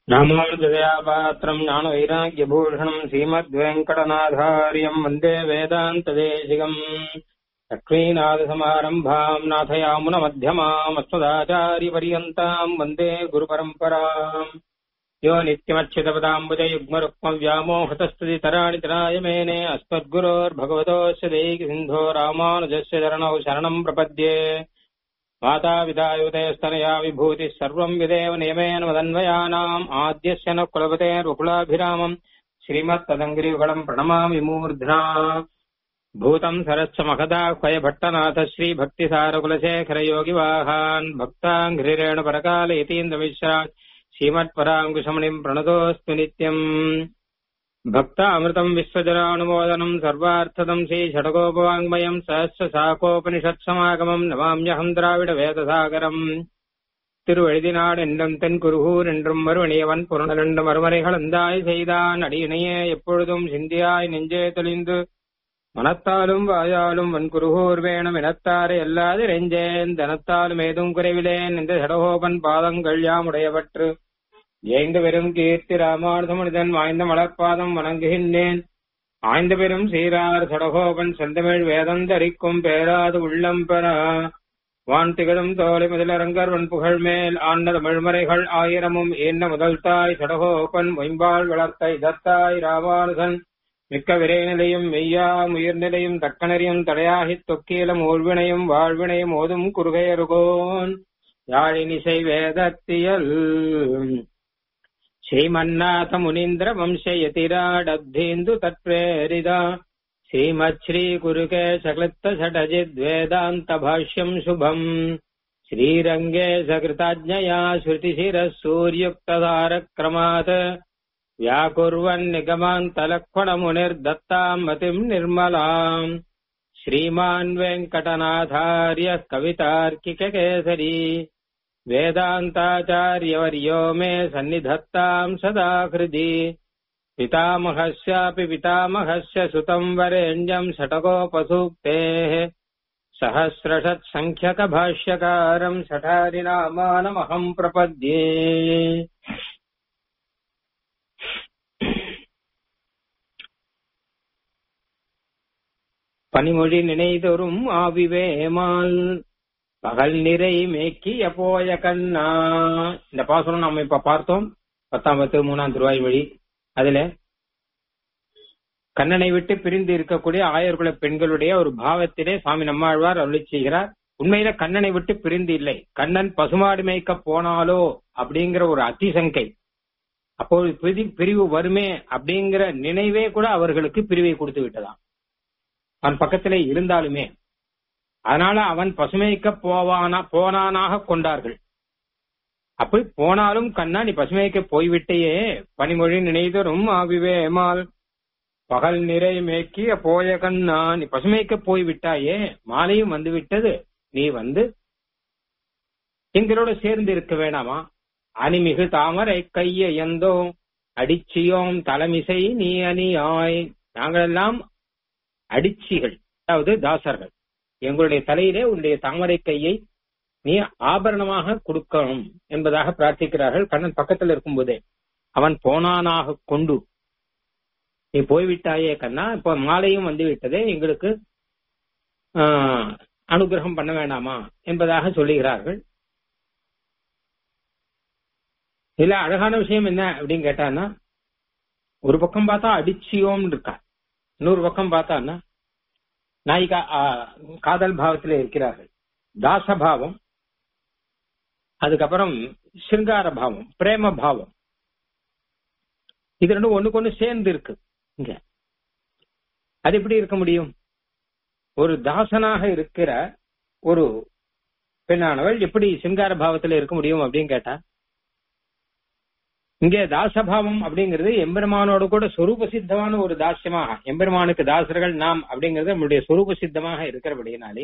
ராமானுஜதயாபாத்திரம் ஞான வைராக்கியபூஷணம் ஸ்ரீமத்வேங்கடநாதாரியம் வந்தே வேதாந்ததேசிகம் லக்ஷ்மீநாதசமாரம்பாம் நாथयामुन मध्यमाम् अस्मदाचार्यपर्यन्ताम् वन्दे गुरुपरम्पराम् यो नित्यमच्युतपदाम्बुजयुग्मरुक्मव्यामोहतस्तुतितराणि तराय मेने अस्मद्गुरोर्भगवतोऽस्य देहिसिन्धो रामानुजस्य चरणौ शरणम् प्रपद्ये मातापितायुतयस्तनया विभूतिः सर्वम् विदेव नियमेन मदन्वयानाम् आद्यस्य न कुलपतेर्वकुलाभिरामम् श्रीमत्तदङ्गिरियुगलम् प्रणमामि मूर्ध्ना भूतम् सरश्च महदाह्वय भट्टनाथ श्रीभक्तिसारकुलशेखरयोगिवाहान् भक्ताङ्घ्रिरेण परकाल यतीन्द्रमिश्रात् श्रीमत्पराङ्कुशमणिम् प्रणतोऽस्तु नित्यम् भक्तामृतम् विश्वजनानुमोदनम् सर्वार्थदम् श्रीषडगोपवाङ्मयम् सहस्रशाकोपनिषत्समागमम् नमाम्यहम् द्राविडवेदसागरम् திருவெழுதினாடு என்றும் தென் குருகூர் என்றும் மறுவணியவன் புறநரண்டு மறுமறைகள் அந்தாய் செய்தான் அடியினையே எப்பொழுதும் சிந்தியாய் நெஞ்சே தெளிந்து மனத்தாலும் வாயாலும் வன் குருகூர் வேணும் இனத்தாரை அல்லாது ரெஞ்சேன் தனத்தாலும் ஏதும் குறைவிலேன் இந்த சடகோபன் பாதங்கள் யாமுடையவற்று ஏய்ந்த பெரும் கீர்த்தி ராமானுதமனிதன் வாய்ந்த மலர்பாதம் வணங்குகின்றேன் ஆய்ந்த பெரும் சீரார் சடகோபன் செந்தமிழ் வேதந்தரிக்கும் பேராது உள்ளம் பெற வான் திகழும் தோலை முதலரங்கர் வன் புகழ் மேல் ஆண்ட தமிழ்மறைகள் ஆயிரமும் ஏன்ன முதல் தாய் சடகோபன் மொயம்பால் வளர்த்த இதத்தாய் ராமானுதன் மிக்க விரைநிலையும் மெய்யா உயிர்நிலையும் தக்கனரியும் தடையாகித் தொக்கீலம் ஊழ்வினையும் வாழ்வினையும் ஓதும் குறுகையருகோன் யாழினிசை வேதத்தியல் ಶ್ರೀಮನ್ನಾಥ ಮುನೀಂದ್ರ ವಂಶಯತಿರಾಡಬ್ಧೇಂದು ತತ್ಪ್ರೇರಿದ ಶ್ರೀಮಚ್ಛ್ರೀ ಕುರುಕೆ ಸಕೃತ್ತ ಷಟಜಿದ್ವೇದಾಂತ ಭಾಷ್ಯಂ ಶುಭಂ ಶ್ರೀರಂಗೇ ಸಕೃತಾಜ್ಞಯಾ ಶ್ರುತಿಶಿರಃ ಸೂರ್ಯುಕ್ತಧಾರಕ್ರಮಾತ್ ವ್ಯಾಕುರ್ವನ್ ನಿಗಮಾन्तलक्ष्मणमुनिर्दत्ताम् मतिम् निर्मलाम् श्रीमान् वेङ्कटनाथार्यः कवितार्किककेसरी वेदान्ताचार्यवर्यो मे सन्निधत्ताम् सदा हृदि पितामहस्यापि पितामहस्य सुतम् वरेण्यम् षटकोपसूक्तेः सहस्रषत्सङ्ख्यकभाष्यकारम् षठारिनामानमहम् प्रपद्ये பனிமொழி நினைதொரும் ஆவிவேமால் பகல் நிறை மேக்கிய போய கண்ணா இந்த பாசுரம் நம்ம இப்ப பார்த்தோம் பத்தாம் பத்து மூணாம் திருவாய் வழி அதுல கண்ணனை விட்டு பிரிந்து இருக்கக்கூடிய ஆயர்குல பெண்களுடைய ஒரு பாவத்திலே சுவாமி நம்மாழ்வார் அருளி செய்கிறார் உண்மையில கண்ணனை விட்டு பிரிந்து இல்லை கண்ணன் பசுமாடு மேய்க்க போனாலோ அப்படிங்கிற ஒரு அதிசங்கை அப்போது பிரிவு வருமே அப்படிங்கிற நினைவே கூட அவர்களுக்கு பிரிவை கொடுத்து விட்டதாம் அவன் பக்கத்திலே இருந்தாலுமே அதனால அவன் பசுமைக்க போவானா போனானாக கொண்டார்கள் அப்படி போனாலும் கண்ணா நீ பசுமைக்க போய்விட்டையே பனிமொழி நினைதரும் ஆவிவேமால் பகல் நிறை மேக்கிய போய கண்ணா நீ பசுமைக்க போய்விட்டாயே மாலையும் வந்து விட்டது நீ வந்து எங்களோட சேர்ந்து இருக்க வேணாமா அணிமிகு தாமரை கைய எந்தோ அடிச்சியோம் தலைமிசை நீ அணியாய் நாங்களெல்லாம் அடிச்சிகள் அதாவது தாசர்கள் எங்களுடைய தலையிலே உன்னுடைய தாமரை கையை நீ ஆபரணமாக கொடுக்கணும் என்பதாக பிரார்த்திக்கிறார்கள் கண்ணன் பக்கத்தில் இருக்கும் போதே அவன் போனானாக கொண்டு நீ போய்விட்டாயே கண்ணா இப்ப மாலையும் வந்து விட்டதே எங்களுக்கு அனுகிரகம் பண்ண வேண்டாமா என்பதாக சொல்லுகிறார்கள் இதுல அழகான விஷயம் என்ன அப்படின்னு கேட்டான்னா ஒரு பக்கம் பார்த்தா அடிச்சியோம் இருக்கா இன்னொரு பக்கம் பார்த்தான்னா நாயிகா காதல் பாவத்தில் இருக்கிறார்கள் தாசபாவம் அதுக்கப்புறம் சிங்கார பாவம் பிரேம பாவம் இது ரெண்டும் ஒண்ணுக்கு ஒண்ணு சேர்ந்து இருக்கு இங்க அது எப்படி இருக்க முடியும் ஒரு தாசனாக இருக்கிற ஒரு பெண்ணானவள் எப்படி சிங்கார பாவத்தில் இருக்க முடியும் அப்படின்னு கேட்டா இங்கே தாசபாவம் அப்படிங்கிறது எம்பெருமானோட கூட சொரூப சித்தமான ஒரு தாசியமாக எம்பெருமானுக்கு தாசர்கள் நாம் அப்படிங்கிறது நம்மளுடைய சொரூப சித்தமாக இருக்கிறபடினாலே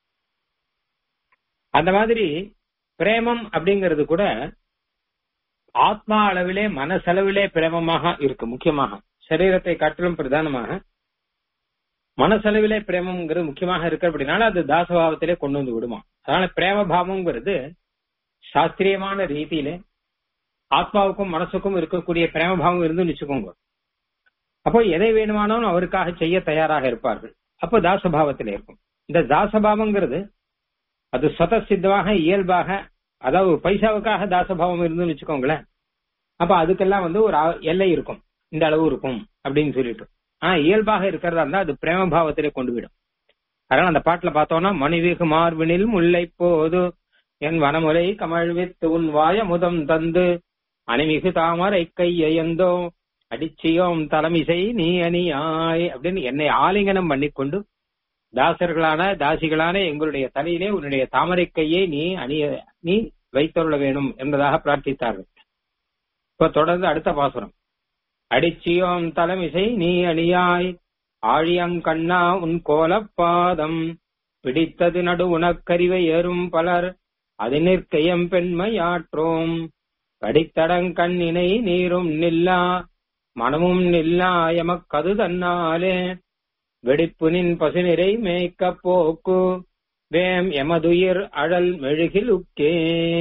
அந்த மாதிரி பிரேமம் அப்படிங்கிறது கூட ஆத்மா அளவிலே மனசளவிலே பிரேமமாக இருக்கு முக்கியமாக சரீரத்தை காட்டிலும் பிரதானமாக மனசளவிலே பிரேமம்ங்கிறது முக்கியமாக இருக்கிறபடினால அது தாசபாவத்திலே கொண்டு வந்து விடுமா அதனால பிரேம பாவம்ங்கிறது சாஸ்திரியமான ரீதியிலே ஆத்மாவுக்கும் மனசுக்கும் இருக்கக்கூடிய பிரேமபாவம் இருந்து வச்சுக்கோங்க அப்போ எதை வேணுமானாலும் அவருக்காக செய்ய தயாராக இருப்பார்கள் அப்போ தாசபாவத்தில் இருக்கும் இந்த தாசபாவங்கிறது அது சொத சித்தமாக இயல்பாக அதாவது ஒரு பைசாவுக்காக தாசபாவம் இருந்து வச்சுக்கோங்களேன் அப்ப அதுக்கெல்லாம் வந்து ஒரு அ- எல்லை இருக்கும் இந்த அளவு இருக்கும் அப்படின்னு சொல்லிட்டு ஆனா இயல்பாக இருக்கிறதா இருந்தா அது பிரேமபாவத்திலே கொண்டு விடும் அதனால அந்த பாட்டுல பார்த்தோம்னா மணிவிகு மார்பினில் முல்லை போது என் வனமுலை கமழ்வித்து உன் வாய முதம் தந்து அணிமிகு தாமரை கையந்தோ அடிச்சியோம் தலைமிசை நீ அணியாய் அப்படின்னு என்னை ஆலிங்கனம் பண்ணிக்கொண்டு தாசர்களான தாசிகளான எங்களுடைய தலையிலே உன்னுடைய தாமரை கையை நீ அணிய நீ வைத்தருள வேணும் என்பதாக பிரார்த்தித்தார்கள் இப்ப தொடர்ந்து அடுத்த பாசுரம் அடிச்சியோம் தலைமிசை நீ அணியாய் ஆழியங்கண்ணா உன் கோலப்பாதம் பிடித்தது நடு உனக்கறிவை ஏறும் பலர் அது நிற்கையம் பெண்மையாற்றோம் படித்தடங்கண்ணினை நீரும் நில்லா மனமும் நில்லா எமக்கது தன்னாலே வெடிப்பு நின் பசுநிறை மேய்க்க போக்கு வேம் எமதுயிர் அழல் மெழுகில் உக்கே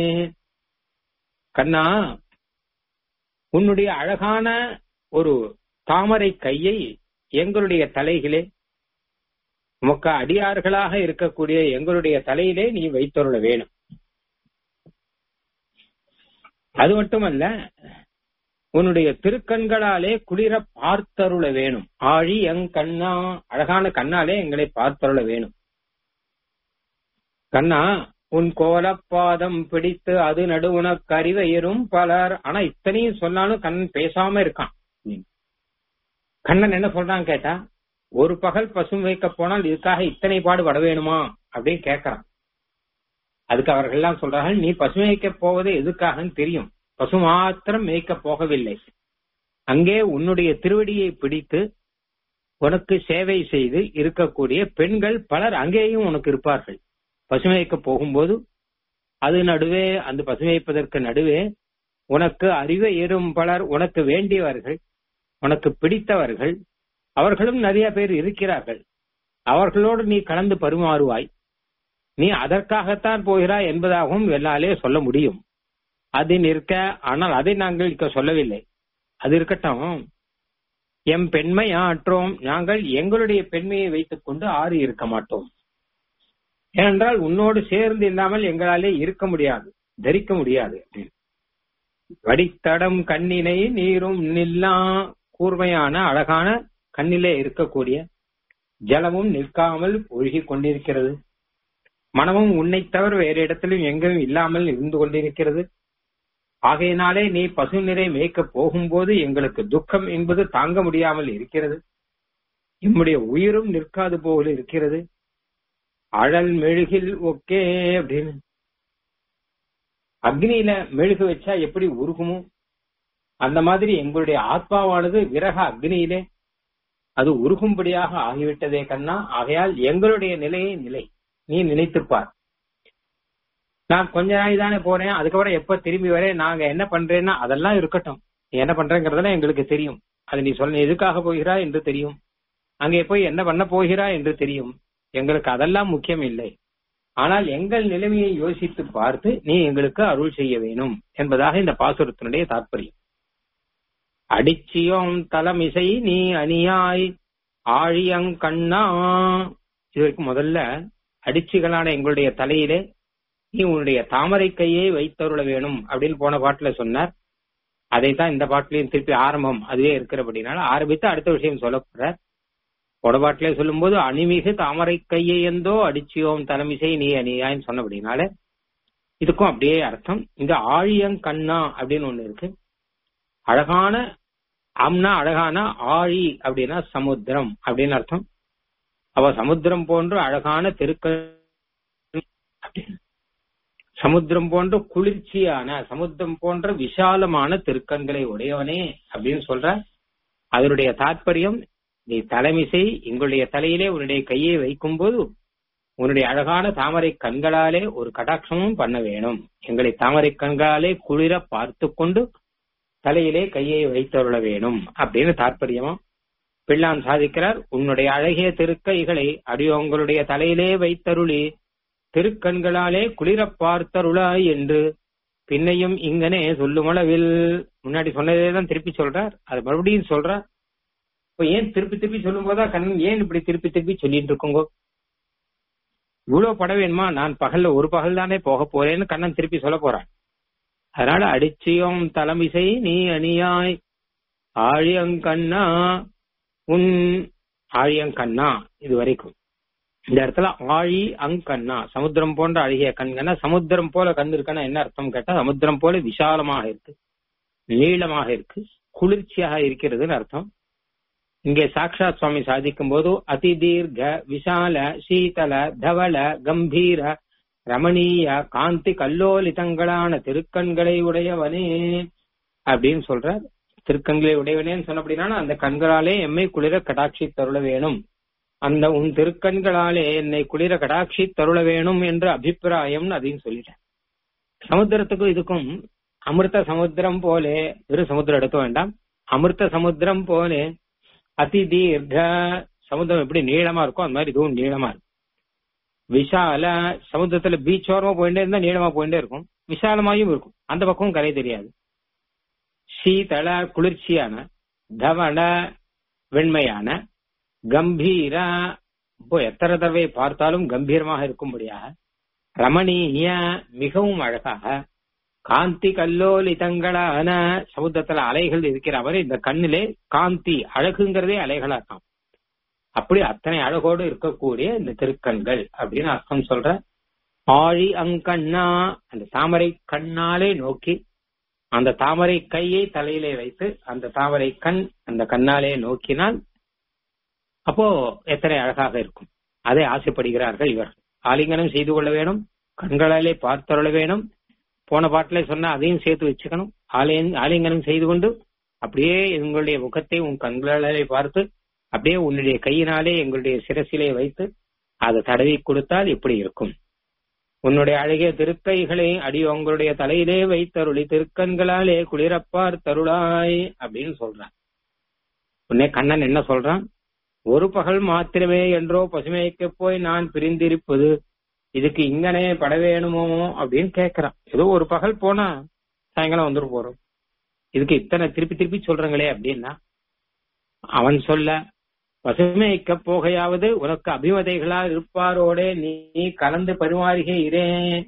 கண்ணா உன்னுடைய அழகான ஒரு தாமரை கையை எங்களுடைய தலைகளே உமக்கு அடியார்களாக இருக்கக்கூடிய எங்களுடைய தலையிலே நீ வைத்தருள வேணும் அது மட்டுமல்ல உன்னுடைய திருக்கண்களாலே குளிர பார்த்தருள வேணும் ஆழி எங் கண்ணா அழகான கண்ணாலே எங்களை பார்த்தருள வேணும் கண்ணா உன் கோலப்பாதம் பிடித்து அது நடுவுன கறிவையரும் பலர் ஆனா இத்தனையும் சொன்னாலும் கண்ணன் பேசாம இருக்கான் கண்ணன் என்ன சொல்றான் கேட்டா ஒரு பகல் பசும் வைக்க போனால் இதுக்காக இத்தனை பாடு பட வேணுமா அப்படின்னு கேட்கறான் அதுக்கு அவர்கள் எல்லாம் சொல்றார்கள் நீ பசு மேய்க்க போவது எதுக்காகன்னு தெரியும் பசு மாத்திரம் மேய்க்க போகவில்லை அங்கே உன்னுடைய திருவடியை பிடித்து உனக்கு சேவை செய்து இருக்கக்கூடிய பெண்கள் பலர் அங்கேயும் உனக்கு இருப்பார்கள் பசுமைக்க போகும்போது அது நடுவே அந்த பசுமைப்பதற்கு நடுவே உனக்கு அறிவை ஏறும் பலர் உனக்கு வேண்டியவர்கள் உனக்கு பிடித்தவர்கள் அவர்களும் நிறைய பேர் இருக்கிறார்கள் அவர்களோடு நீ கலந்து பரிமாறுவாய் நீ அதற்காகத்தான் போகிறாய் என்பதாகவும் எல்லாலே சொல்ல முடியும் அது நிற்க ஆனால் அதை நாங்கள் இங்க சொல்லவில்லை அது இருக்கட்டும் எம் பெண்மை ஆற்றோம் நாங்கள் எங்களுடைய பெண்மையை வைத்துக் கொண்டு ஆறு இருக்க மாட்டோம் ஏனென்றால் உன்னோடு சேர்ந்து இல்லாமல் எங்களாலே இருக்க முடியாது தரிக்க முடியாது வடித்தடம் கண்ணினை நீரும் நில்லா கூர்மையான அழகான கண்ணிலே இருக்கக்கூடிய ஜலமும் நிற்காமல் ஒழுகிக் கொண்டிருக்கிறது மனமும் உன்னை தவிர வேறு இடத்திலும் எங்கும் இல்லாமல் இருந்து கொண்டிருக்கிறது ஆகையினாலே நீ பசு நிறை மேய்க்க போகும்போது எங்களுக்கு துக்கம் என்பது தாங்க முடியாமல் இருக்கிறது நம்முடைய உயிரும் நிற்காது போல இருக்கிறது அழல் மெழுகில் ஒக்கே அப்படின்னு அக்னியில மெழுகு வச்சா எப்படி உருகுமோ அந்த மாதிரி எங்களுடைய ஆத்மாவானது விரக அக்னியிலே அது உருகும்படியாக ஆகிவிட்டதே கண்ணா ஆகையால் எங்களுடைய நிலையை நிலை நீ நினைத்துப்பார் நான் கொஞ்ச நாள் தானே போறேன் அதுக்கப்புறம் எப்ப திரும்பி வரேன் நாங்க என்ன பண்றேன்னா அதெல்லாம் இருக்கட்டும் நீ என்ன பண்றேங்கிறதெல்லாம் எங்களுக்கு தெரியும் அது நீ சொல்ல எதுக்காக போகிறாய் என்று தெரியும் அங்கே போய் என்ன பண்ண போகிறாய் என்று தெரியும் எங்களுக்கு அதெல்லாம் முக்கியம் இல்லை ஆனால் எங்கள் நிலைமையை யோசித்து பார்த்து நீ எங்களுக்கு அருள் செய்ய வேணும் என்பதாக இந்த பாசுரத்தினுடைய தாற்பயம் அடிச்சியோம் தலமிசை நீ அணியாய் ஆழியங்கண்ணா இதற்கு முதல்ல அடிச்சிகளான எங்களுடைய தலையிலே நீ உன்னுடைய தாமரை கையை வைத்தருள வேணும் அப்படின்னு போன பாட்டுல சொன்னார் அதைத்தான் இந்த பாட்டிலையும் திருப்பி ஆரம்பம் அதுவே இருக்கிறபடினால ஆரம்பித்து அடுத்த விஷயம் சொல்ல போறார் உடபாட்டிலே சொல்லும்போது அணிமிகு தாமரை கையை எந்தோ அடிச்சியோம் தலைமிசை நீ அணியான்னு சொன்னபடினால இதுக்கும் அப்படியே அர்த்தம் இந்த ஆழியங்கண்ணா அப்படின்னு ஒண்ணு இருக்கு அழகான அம்னா அழகான ஆழி அப்படின்னா சமுத்திரம் அப்படின்னு அர்த்தம் அவ சமுத்திரம் போன்று அழகான தெருக்கள் சமுத்திரம் போன்ற குளிர்ச்சியான சமுத்திரம் போன்ற விசாலமான திருக்கண்களை உடையவனே அப்படின்னு சொல்ற அதனுடைய தாற்பயம் நீ தலைமிசை எங்களுடைய தலையிலே உன்னுடைய கையை வைக்கும் போது உன்னுடைய அழகான தாமரை கண்களாலே ஒரு கடாட்சமும் பண்ண வேணும் எங்களை தாமரை கண்களாலே குளிர பார்த்து கொண்டு தலையிலே கையை வைத்தருள வேணும் அப்படின்னு தாற்பயமா பிள்ளான் சாதிக்கிறார் உன்னுடைய அழகிய திருக்கைகளை அடியோங்களுடைய தலையிலே வைத்தருளி திருக்கண்களாலே குளிர பார்த்தருளாய் என்று பின்னையும் இங்கனே சொல்லுமளவில் முன்னாடி சொன்னதே தான் திருப்பி சொல்றார் அது மறுபடியும் சொல்றார் இப்ப ஏன் திருப்பி திருப்பி சொல்லும் போதா கண்ணன் ஏன் இப்படி திருப்பி திருப்பி சொல்லிட்டு இருக்கோங்க இவ்வளவு பட வேணுமா நான் பகல்ல ஒரு பகல் தானே போக போறேன்னு கண்ணன் திருப்பி சொல்ல போறான் அதனால அடிச்சியும் தலைமிசை நீ அணியாய் ஆழியங்கண்ணா உன் ஆழியங்கண்ணா இது வரைக்கும் இந்த இடத்துல ஆழி அங்கண்ணா சமுத்திரம் போன்ற அழகிய கண்கண்ணா சமுத்திரம் போல கண் இருக்கன்னா என்ன அர்த்தம் கேட்டா சமுத்திரம் போல விசாலமாக இருக்கு நீளமாக இருக்கு குளிர்ச்சியாக இருக்கிறதுன்னு அர்த்தம் இங்கே சாட்சாத் சுவாமி சாதிக்கும் போது அதி தீர்க்க விசால சீதல தவள கம்பீர ரமணீய காந்தி கல்லோலிதங்களான திருக்கண்களை உடையவனே அப்படின்னு சொல்றார் திருக்கண்களை உடையவனேன்னு சொன்ன அப்படின்னா அந்த கண்களாலே எம்மை குளிர கடாட்சி தருள வேணும் அந்த உன் திருக்கண்களாலே என்னை குளிர கடாட்சி தருள வேணும் என்ற அபிப்பிராயம்னு அதையும் சொல்லிட்டேன் சமுத்திரத்துக்கும் இதுக்கும் அமிர்த சமுத்திரம் போலே வெறும் சமுத்திரம் எடுக்க வேண்டாம் அமிர்த சமுத்திரம் போலே அதி தீர்க்க சமுத்திரம் எப்படி நீளமா இருக்கும் அந்த மாதிரி இதுவும் நீளமா இருக்கும் விஷால சமுத்திரத்துல பீச் ஓரமா போயிட்டே இருந்தா நீளமா போயிட்டே இருக்கும் விசாலமாயும் இருக்கும் அந்த பக்கம் கரை தெரியாது சீதள குளிர்ச்சியான தவள வெண்மையான கம்பீர இப்போ எத்தனை தடவை பார்த்தாலும் கம்பீரமாக இருக்கும்படியாக ரமணீய மிகவும் அழகாக காந்தி கல்லோலிதங்களான சமுத்திரத்துல அலைகள் இருக்கிற அவர் இந்த கண்ணிலே காந்தி அழகுங்கிறதே அலைகளா இருக்காம் அப்படி அத்தனை அழகோடு இருக்கக்கூடிய இந்த திருக்கண்கள் அப்படின்னு அர்த்தம் சொல்ற ஆழி அங்கண்ணா அந்த தாமரை கண்ணாலே நோக்கி அந்த தாமரை கையை தலையிலே வைத்து அந்த தாமரை கண் அந்த கண்ணாலே நோக்கினால் அப்போ எத்தனை அழகாக இருக்கும் அதை ஆசைப்படுகிறார்கள் இவர்கள் ஆலிங்கனம் செய்து கொள்ள வேணும் கண்களாலே பார்த்தருள வேணும் போன பாட்டிலே சொன்ன அதையும் சேர்த்து வச்சுக்கணும் ஆலயம் ஆலிங்கனம் செய்து கொண்டு அப்படியே எங்களுடைய முகத்தை உன் கண்களாலே பார்த்து அப்படியே உன்னுடைய கையினாலே எங்களுடைய சிரசிலே வைத்து அதை தடவி கொடுத்தால் எப்படி இருக்கும் உன்னுடைய அழகிய திருக்கைகளை அடி உங்களுடைய தலையிலே வைத்தருளி திருக்கண்களாலே குளிரப்பார் தருளாய் அப்படின்னு சொல்றான் உன்னே கண்ணன் என்ன சொல்றான் ஒரு பகல் மாத்திரமே என்றோ பசுமைக்கு போய் நான் பிரிந்திருப்பது இதுக்கு இங்கனே பட வேணுமோ அப்படின்னு கேக்குறான் ஏதோ ஒரு பகல் போனா சாயங்காலம் வந்துட்டு போறோம் இதுக்கு இத்தனை திருப்பி திருப்பி சொல்றாங்களே அப்படின்னா அவன் சொல்ல பசுமைக்க போகையாவது உனக்கு அபிமதைகளா இருப்பாரோட நீ கலந்து பரிமாறுக இரே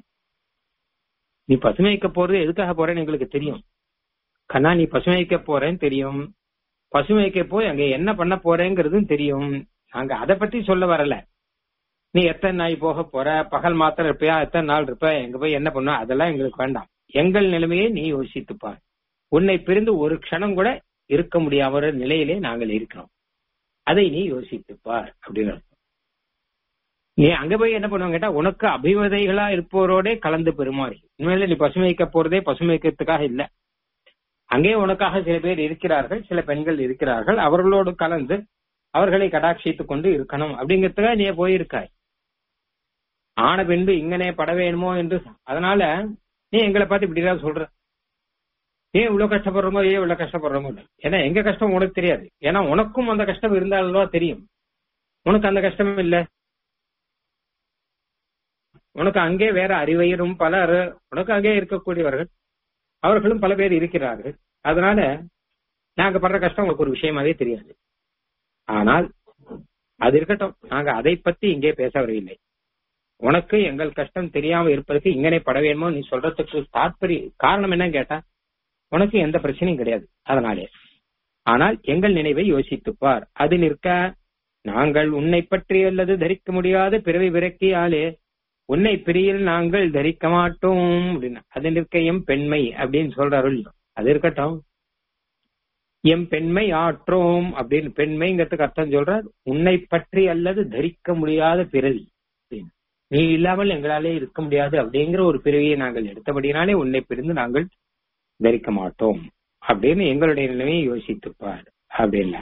நீ பசுமைக்க போறது எதுக்காக போறேன்னு எங்களுக்கு தெரியும் கண்ணா நீ பசுமைக்க போறேன்னு தெரியும் பசுமைக்க போய் அங்க என்ன பண்ண போறேங்கிறதும் தெரியும் நாங்க அதை பத்தி சொல்ல வரல நீ எத்தனை நாய் போக போற பகல் மாத்திரம் இருப்பியா எத்தனை நாள் இருப்ப எங்க போய் என்ன பண்ண அதெல்லாம் எங்களுக்கு வேண்டாம் எங்கள் நிலைமையை நீ யோசித்துப்பார் உன்னை பிரிந்து ஒரு க்ஷணம் கூட இருக்க முடியாத நிலையிலே நாங்கள் இருக்கிறோம் அதை நீ யோசித்துப்பார் அப்படின்னு நீ அங்க போய் என்ன பண்ணுவாங்க கேட்டா உனக்கு அபிமதைகளா இருப்பவரோட கலந்து பெருமாறி உண்மையில நீ பசுமைக்க போறதே பசுமைக்கிறதுக்காக இல்ல அங்கே உனக்காக சில பேர் இருக்கிறார்கள் சில பெண்கள் இருக்கிறார்கள் அவர்களோடு கலந்து அவர்களை கடாட்சித்துக் கொண்டு இருக்கணும் அப்படிங்கிறதுக்காக நீ போயிருக்காய் ஆன பின்பு இங்கனே பட வேணுமோ என்று அதனால நீ எங்களை பார்த்து இப்படிதான் சொல்ற ஏன் இவ்வளவு கஷ்டப்படுறோமோ ஏன் இவ்வளவு கஷ்டப்படுறோமோ ஏன்னா எங்க கஷ்டம் உனக்கு தெரியாது ஏன்னா உனக்கும் அந்த கஷ்டம் இருந்தால்தான் தெரியும் உனக்கு அந்த கஷ்டம் இல்ல உனக்கு அங்கே வேற அறிவையரும் பலர் உனக்கு அங்கே இருக்கக்கூடியவர்கள் அவர்களும் பல பேர் இருக்கிறார்கள் அதனால நாங்க படுற கஷ்டம் உங்களுக்கு ஒரு விஷயமாவே தெரியாது ஆனால் அது இருக்கட்டும் நாங்க அதை பத்தி இங்கே பேச வரவில்லை உனக்கு எங்கள் கஷ்டம் தெரியாம இருப்பதற்கு இங்கனே பட வேணுமோ நீ சொல்றதுக்கு தாற்பரிய காரணம் என்னன்னு கேட்டா உனக்கு எந்த பிரச்சனையும் கிடையாது அதனாலே ஆனால் எங்கள் நினைவை யோசித்துப்பார் அது நிற்க நாங்கள் உன்னை பற்றி அல்லது தரிக்க முடியாத பிறவி விரக்கியாலே உன்னை பிரியில் நாங்கள் தரிக்க மாட்டோம் அப்படின்னா அது நிற்க எம் பெண்மை அப்படின்னு சொல்றாரு அது இருக்கட்டும் எம் பெண்மை ஆற்றோம் அப்படின்னு பெண்மைங்கிறதுக்கு அர்த்தம் சொல்றார் உன்னை பற்றி அல்லது தரிக்க முடியாத பிறவி நீ இல்லாமல் எங்களாலே இருக்க முடியாது அப்படிங்கிற ஒரு பிறவியை நாங்கள் எடுத்தபடினாலே உன்னை பிரிந்து நாங்கள் தரிக்க மாட்டோம் அப்படின்னு எங்களுடைய நிலைமையை யோசித்துப்பார் அப்படின்னா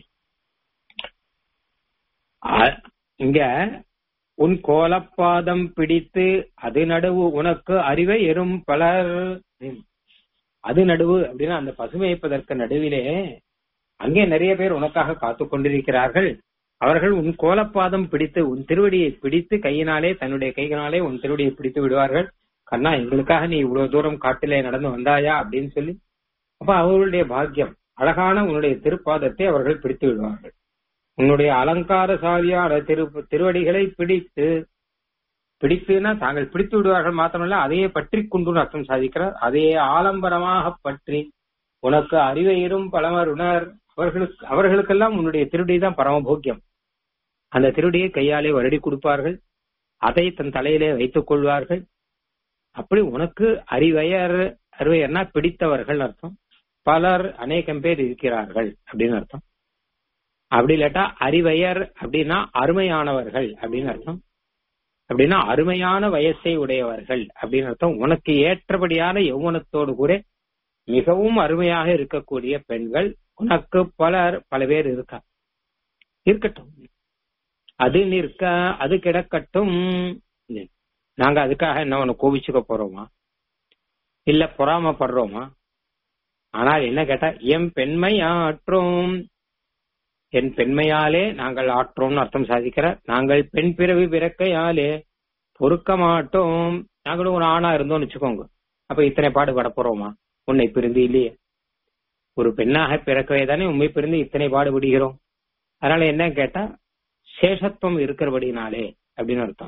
இங்க உன் கோலப்பாதம் பிடித்து அது நடுவு உனக்கு அறிவை எறும் பலர் அது நடுவு அப்படின்னா அந்த பசுமைப்பதற்கு நடுவிலே அங்கே நிறைய பேர் உனக்காக காத்து கொண்டிருக்கிறார்கள் அவர்கள் உன் கோலப்பாதம் பிடித்து உன் திருவடியை பிடித்து கையினாலே தன்னுடைய கையினாலே உன் திருவடியை பிடித்து விடுவார்கள் கண்ணா எங்களுக்காக நீ இவ்வளவு தூரம் காட்டிலே நடந்து வந்தாயா அப்படின்னு சொல்லி அப்ப அவர்களுடைய பாக்கியம் அழகான உன்னுடைய திருப்பாதத்தை அவர்கள் பிடித்து விடுவார்கள் உன்னுடைய அலங்காரசாலியான திரு திருவடிகளை பிடித்து பிடித்துன்னா தாங்கள் பிடித்து விடுவார்கள் மாத்திரமல்ல அதையே பற்றி கொண்டு அர்த்தம் சாதிக்கிறார் அதையே ஆலம்பரமாக பற்றி உனக்கு அறிவையரும் பலமருணர் அவர்களுக்கு அவர்களுக்கெல்லாம் உன்னுடைய திருடி தான் பரமபோக்கியம் அந்த திருடியை கையாலே வருடி கொடுப்பார்கள் அதை தன் தலையிலே வைத்துக் கொள்வார்கள் அப்படி உனக்கு அறிவையர் அறிவையர்னா பிடித்தவர்கள் அர்த்தம் பலர் அநேகம் பேர் இருக்கிறார்கள் அப்படின்னு அர்த்தம் அப்படி இல்லாட்டா அறிவையர் அப்படின்னா அருமையானவர்கள் அப்படின்னு அர்த்தம் அப்படின்னா அருமையான வயசை உடையவர்கள் அப்படின்னு அர்த்தம் உனக்கு ஏற்றபடியான யௌவனத்தோடு கூட மிகவும் அருமையாக இருக்கக்கூடிய பெண்கள் உனக்கு பலர் பல பேர் இருக்கா இருக்கட்டும் அது நிற்க அது கிடக்கட்டும் நாங்க அதுக்காக என்ன ஒண்ணு கோபிச்சுக்க போறோமா இல்ல பொறாமப்படுறோமா ஆனால் என்ன கேட்டா என் பெண்மை ஆற்றோம் என் பெண்மையாலே நாங்கள் ஆற்றோம்னு அர்த்தம் சாதிக்கிற நாங்கள் பெண் பிறவி பிறக்கையாலே பொறுக்க மாட்டோம் நாங்களும் ஒரு ஆணா இருந்தோம்னு வச்சுக்கோங்க அப்ப இத்தனை பாடுபட போறோமா உன்னை பிரிந்து இல்லையே ஒரு பெண்ணாக பிறக்கவே தானே உண்மை பிரிந்து இத்தனை பாடுபடுகிறோம் அதனால என்ன கேட்டா சேஷத்துவம் இருக்கிறபடினாலே அப்படின்னு அர்த்தம்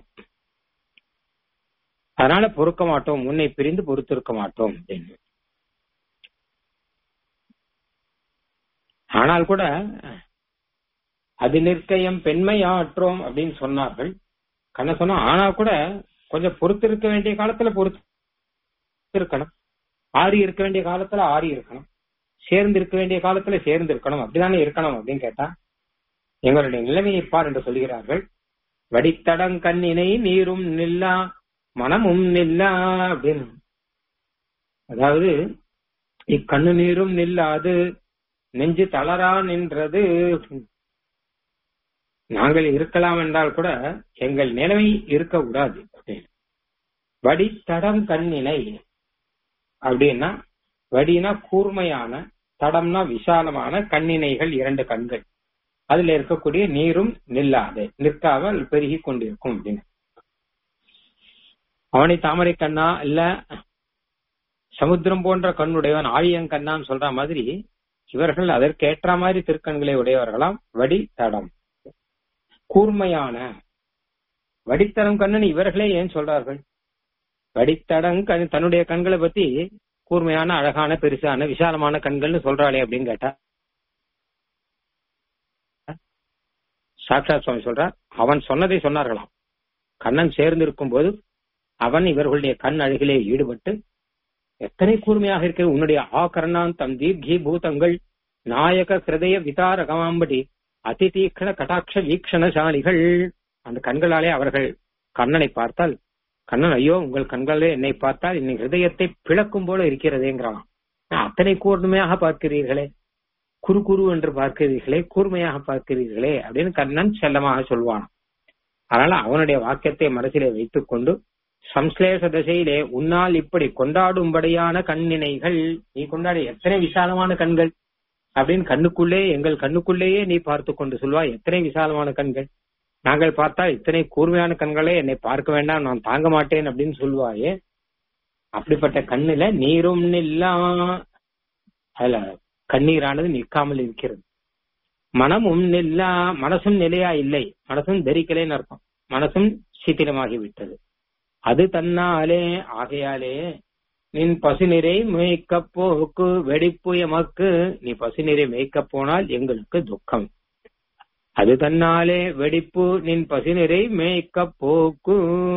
அதனால பொறுக்க மாட்டோம் உன்னை பிரிந்து பொறுத்திருக்க மாட்டோம் அப்படின்னு ஆனால் கூட அது நிற்கயம் பெண்மையாற்றோம் அப்படின்னு சொன்னார்கள் கண்ண சொன்னா ஆனா கூட கொஞ்சம் பொறுத்திருக்க வேண்டிய காலத்துல பொறுத்து இருக்கணும் ஆறி இருக்க வேண்டிய காலத்துல ஆறி இருக்கணும் சேர்ந்து இருக்க வேண்டிய காலத்துல சேர்ந்து இருக்கணும் அப்படிதானே இருக்கணும் அப்படின்னு கேட்டா எங்களுடைய நிலைமையை பார் என்று சொல்கிறார்கள் வடித்தடங் கண்ணினை நீரும் நில்லா மனமும் நில்லா அப்படின்னு அதாவது இக்கண்ணு நீரும் நில்லாது நெஞ்சு தளரா நின்றது நாங்கள் இருக்கலாம் என்றால் கூட எங்கள் நிலைமை இருக்கக்கூடாது வடித்தடம் கண்ணினை அப்படின்னா வடினா கூர்மையான தடம்னா விசாலமான கண்ணினைகள் இரண்டு கண்கள் அதுல இருக்கக்கூடிய நீரும் நில்லாது நிற்காமல் பெருகி கொண்டிருக்கும் அப்படின்னு அவனை தாமரை கண்ணா இல்ல சமுத்திரம் போன்ற கண்ணுடையவன் ஆழியங்கண்ணான்னு சொல்ற மாதிரி இவர்கள் அதற்கேற்ற மாதிரி திருக்கண்களை உடையவர்களாம் வடி தடம் கூர்மையான வடித்தடம் கண்ணன் இவர்களே ஏன் சொல்றார்கள் வடித்தடம் கண் தன்னுடைய கண்களை பத்தி கூர்மையான அழகான பெருசான விசாலமான கண்கள்னு சொல்றாளே அப்படின்னு கேட்டா சாக்ஷாத் சுவாமி சொல்றார் அவன் சொன்னதை சொன்னார்களாம் கண்ணன் சேர்ந்திருக்கும் போது அவன் இவர்களுடைய கண் அழகிலே ஈடுபட்டு எத்தனை கூர்மையாக இருக்க உன்னுடைய ஆகரணான் தம் தீர்கி பூதங்கள் நாயக ஹிருதய விதாரகமாம்படி அதிதீக்ஷண கட்டாட்ச வீக்ஷணசாலிகள் அந்த கண்களாலே அவர்கள் கண்ணனை பார்த்தால் கண்ணன் ஐயோ உங்கள் கண்களே என்னை பார்த்தால் இன்னை ஹிருதயத்தை பிளக்கும் போல இருக்கிறதேங்கிறான் அத்தனை கூர்மையாக பார்க்கிறீர்களே குறு குரு என்று பார்க்கிறீர்களே கூர்மையாக பார்க்கிறீர்களே அப்படின்னு கண்ணன் செல்லமாக சொல்வான் அதனால அவனுடைய வாக்கியத்தை மனசிலே வைத்துக் கொண்டு சம்ஸ்லேஷ தசையிலே உன்னால் இப்படி கொண்டாடும்படியான கண்ணினைகள் நீ கொண்டாடி எத்தனை விசாலமான கண்கள் அப்படின்னு கண்ணுக்குள்ளே எங்கள் கண்ணுக்குள்ளேயே நீ பார்த்து கொண்டு சொல்வாய் எத்தனை விசாலமான கண்கள் நாங்கள் பார்த்தா இத்தனை கூர்மையான கண்களே என்னை பார்க்க வேண்டாம் நான் தாங்க மாட்டேன் அப்படின்னு சொல்லுவாயே அப்படிப்பட்ட கண்ணுல நீரும் நில்லா அதுல கண்ணீரானது நிற்காமல் இருக்கிறது மனமும் நில்லா மனசும் நிலையா இல்லை மனசும் தரிக்கலேன்னு அர்த்தம் மனசும் சித்திரமாகி விட்டது அது தன்னாலே ஆகையாலே நின் பசுநிறை மேய்க்க போக்கு வெடிப்பு எமக்கு நீ பசுநிறை மேய்க்க போனால் எங்களுக்கு துக்கம் அது தன்னாலே வெடிப்பு நின் பசுநிறை மேய்க்க போக்கு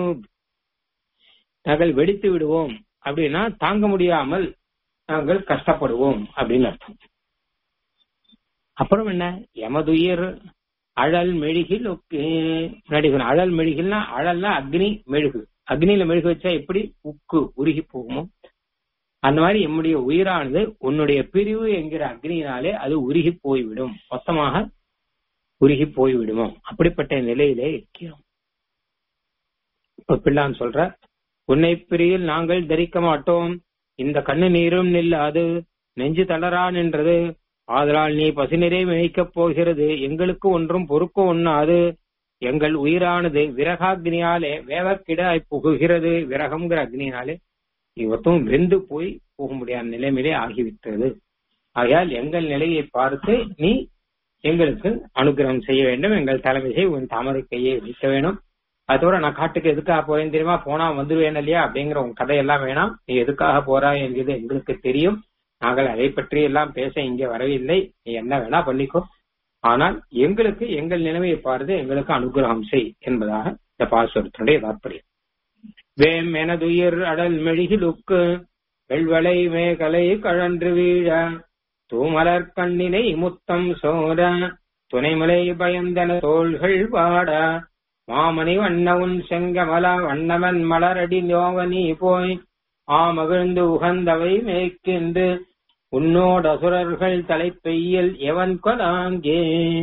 நாங்கள் வெடித்து விடுவோம் அப்படின்னா தாங்க முடியாமல் நாங்கள் கஷ்டப்படுவோம் அப்படின்னு அர்த்தம் அப்புறம் என்ன எமதுயிர் அழல் மெழுகில் நடிகர் அழல் மெழுகில்னா அழல்னா அக்னி மெழுகு அக்னியில மெழுகு வச்சா எப்படி உக்கு உருகி போகுமோ அந்த மாதிரி எம்முடைய உயிரானது உன்னுடைய பிரிவு என்கிற அக்னியினாலே அது உருகி போய்விடும் மொத்தமாக உருகி போய்விடுமோ அப்படிப்பட்ட நிலையிலே இருக்கிறோம் இப்ப பிள்ளான் சொல்ற உன்னை பிரியில் நாங்கள் தரிக்க மாட்டோம் இந்த கண்ணு நீரும் நில்லாது நெஞ்சு தளரா நின்றது ஆதலால் நீ பசுநிறை மேய்க்கப் போகிறது எங்களுக்கு ஒன்றும் பொறுக்க ஒண்ணாது எங்கள் உயிரானது விரகாக்னியாலே வேவக்கிடாய் புகுகிறது விரகம்ங்கிற அக்னியினாலே இவத்தும் வெந்து போய் போக முடியாத நிலைமையிலே ஆகிவிட்டது ஆகையால் எங்கள் நிலையை பார்த்து நீ எங்களுக்கு அனுகிரகம் செய்ய வேண்டும் எங்கள் தலைமையை உன் தாமரை கையை வைக்க வேணும் அதோட நான் காட்டுக்கு எதுக்காக போறேன் தெரியுமா போனா வந்துருவேன் இல்லையா அப்படிங்கிற உன் கதையெல்லாம் வேணாம் நீ எதுக்காக போறாய் என்கிறது எங்களுக்கு தெரியும் நாங்கள் அதை பற்றி எல்லாம் பேச இங்கே வரவில்லை நீ என்ன வேணா பண்ணிக்கோ ஆனால் எங்களுக்கு எங்கள் நிலைமையை பார்த்து எங்களுக்கு அனுகிரகம் செய் என்பதாக இந்த பாசுரத்தினுடைய தாற்பயம் வேம் எனதுயிர் அடல் மெழுகிலுக்கு வெள்வளை மேகலை கழன்று வீழ தூமலர் கண்ணினை முத்தம் சோர துணைமலை பயந்தன தோள்கள் வாட மாமணி வண்ணவுன் செங்கமல வண்ணவன் மலரடி நோவனி போய் ஆமகிழ்ந்து உகந்தவை மேய்க்கின்று உன்னோட அசுரர்கள் தலைப்பெய்யில் எவன் கொலாங்கே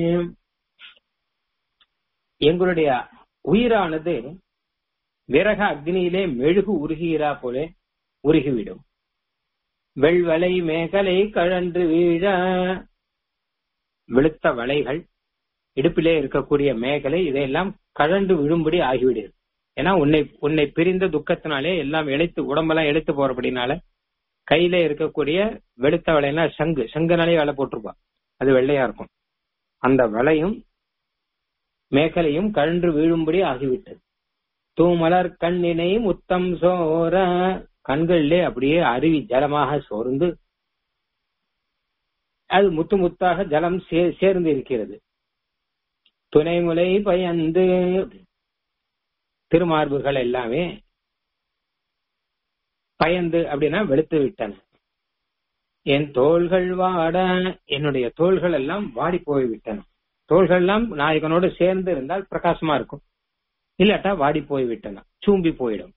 எங்களுடைய உயிரானது விரக அக்னியிலே மெழுகு உருகிறா போல உருகிவிடும் வெள்வலை மேகலை கழன்று வீழ வெளுத்த வலைகள் இடுப்பிலே இருக்கக்கூடிய மேகலை இதையெல்லாம் கழண்டு விழும்படி ஆகிவிடுது ஏன்னா உன்னை உன்னை பிரிந்த துக்கத்தினாலே எல்லாம் இழைத்து உடம்பெல்லாம் இழைத்து போறபடினால கையில இருக்கக்கூடிய வெளுத்த வலைனா சங்கு சங்குனாலே வலை போட்டிருப்பா அது வெள்ளையா இருக்கும் அந்த வலையும் மேகலையும் கழன்று வீழும்படி ஆகிவிட்டது தூமலர் கண்ணினை முத்தம் சோர கண்களிலே அப்படியே அருவி ஜலமாக சோர்ந்து அது முத்து முத்தாக ஜலம் சேர்ந்து இருக்கிறது துணைமுலை பயந்து திருமார்புகள் எல்லாமே பயந்து அப்படின்னா வெளுத்து விட்டன என் தோள்கள் வாட என்னுடைய தோள்கள் எல்லாம் வாடி போய்விட்டன தோள்கள் எல்லாம் நாயகனோடு சேர்ந்து இருந்தால் பிரகாசமா இருக்கும் இல்லாட்டா வாடி போய்விட்டன சூம்பி போயிடும்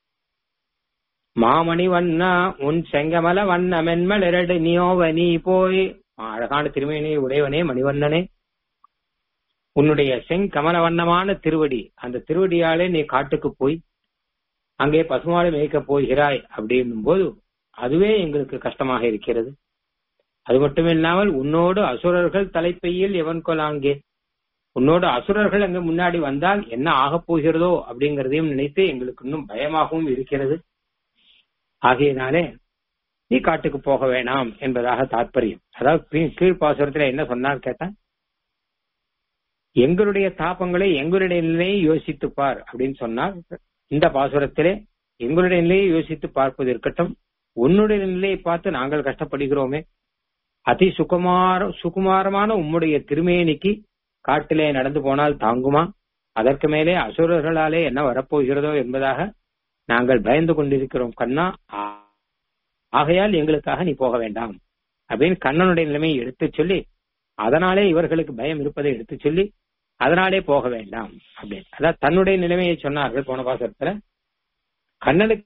மாமணி வண்ணா உன் செங்கமல வண்ண மென்மல் இரடு நியோவ நீ போய் அழகான திருமேனி உடையவனே மணிவண்ணனே உன்னுடைய செங்கமல வண்ணமான திருவடி அந்த திருவடியாலே நீ காட்டுக்கு போய் அங்கே பசுமாடு மேய்க்க போகிறாய் அப்படின்னும் போது அதுவே எங்களுக்கு கஷ்டமாக இருக்கிறது அது மட்டுமில்லாமல் உன்னோடு அசுரர்கள் தலைப்பையில் எவன் கொலாங்கே உன்னோடு அசுரர்கள் அங்க முன்னாடி வந்தால் என்ன ஆகப் போகிறதோ அப்படிங்கறதையும் நினைத்து எங்களுக்கு இன்னும் பயமாகவும் இருக்கிறது ஆகையினாலே நீ காட்டுக்கு போக வேணாம் என்பதாக தாற்பயம் அதாவது கீழ்ப்பாசுரத்துல என்ன சொன்னார் கேட்டா எங்களுடைய தாபங்களை எங்களுடைய நிலையை யோசித்து பார் அப்படின்னு சொன்னார் இந்த பாசுரத்திலே எங்களுடைய நிலையை யோசித்து பார்ப்பது இருக்கட்டும் உன்னுடைய நிலையை பார்த்து நாங்கள் கஷ்டப்படுகிறோமே அதி சுகுமார சுகுமாரமான உம்முடைய திருமேனிக்கு காட்டிலே நடந்து போனால் தாங்குமா அதற்கு மேலே அசுரர்களாலே என்ன வரப்போகிறதோ என்பதாக நாங்கள் பயந்து கொண்டிருக்கிறோம் கண்ணா ஆகையால் எங்களுக்காக நீ போக வேண்டாம் அப்படின்னு கண்ணனுடைய நிலைமையை எடுத்து சொல்லி அதனாலே இவர்களுக்கு பயம் இருப்பதை எடுத்து சொல்லி அதனாலே போக வேண்டாம் அப்படின்னு அதாவது தன்னுடைய நிலைமையை சொன்னார்கள் போன பாசத்துல கண்ணனுக்கு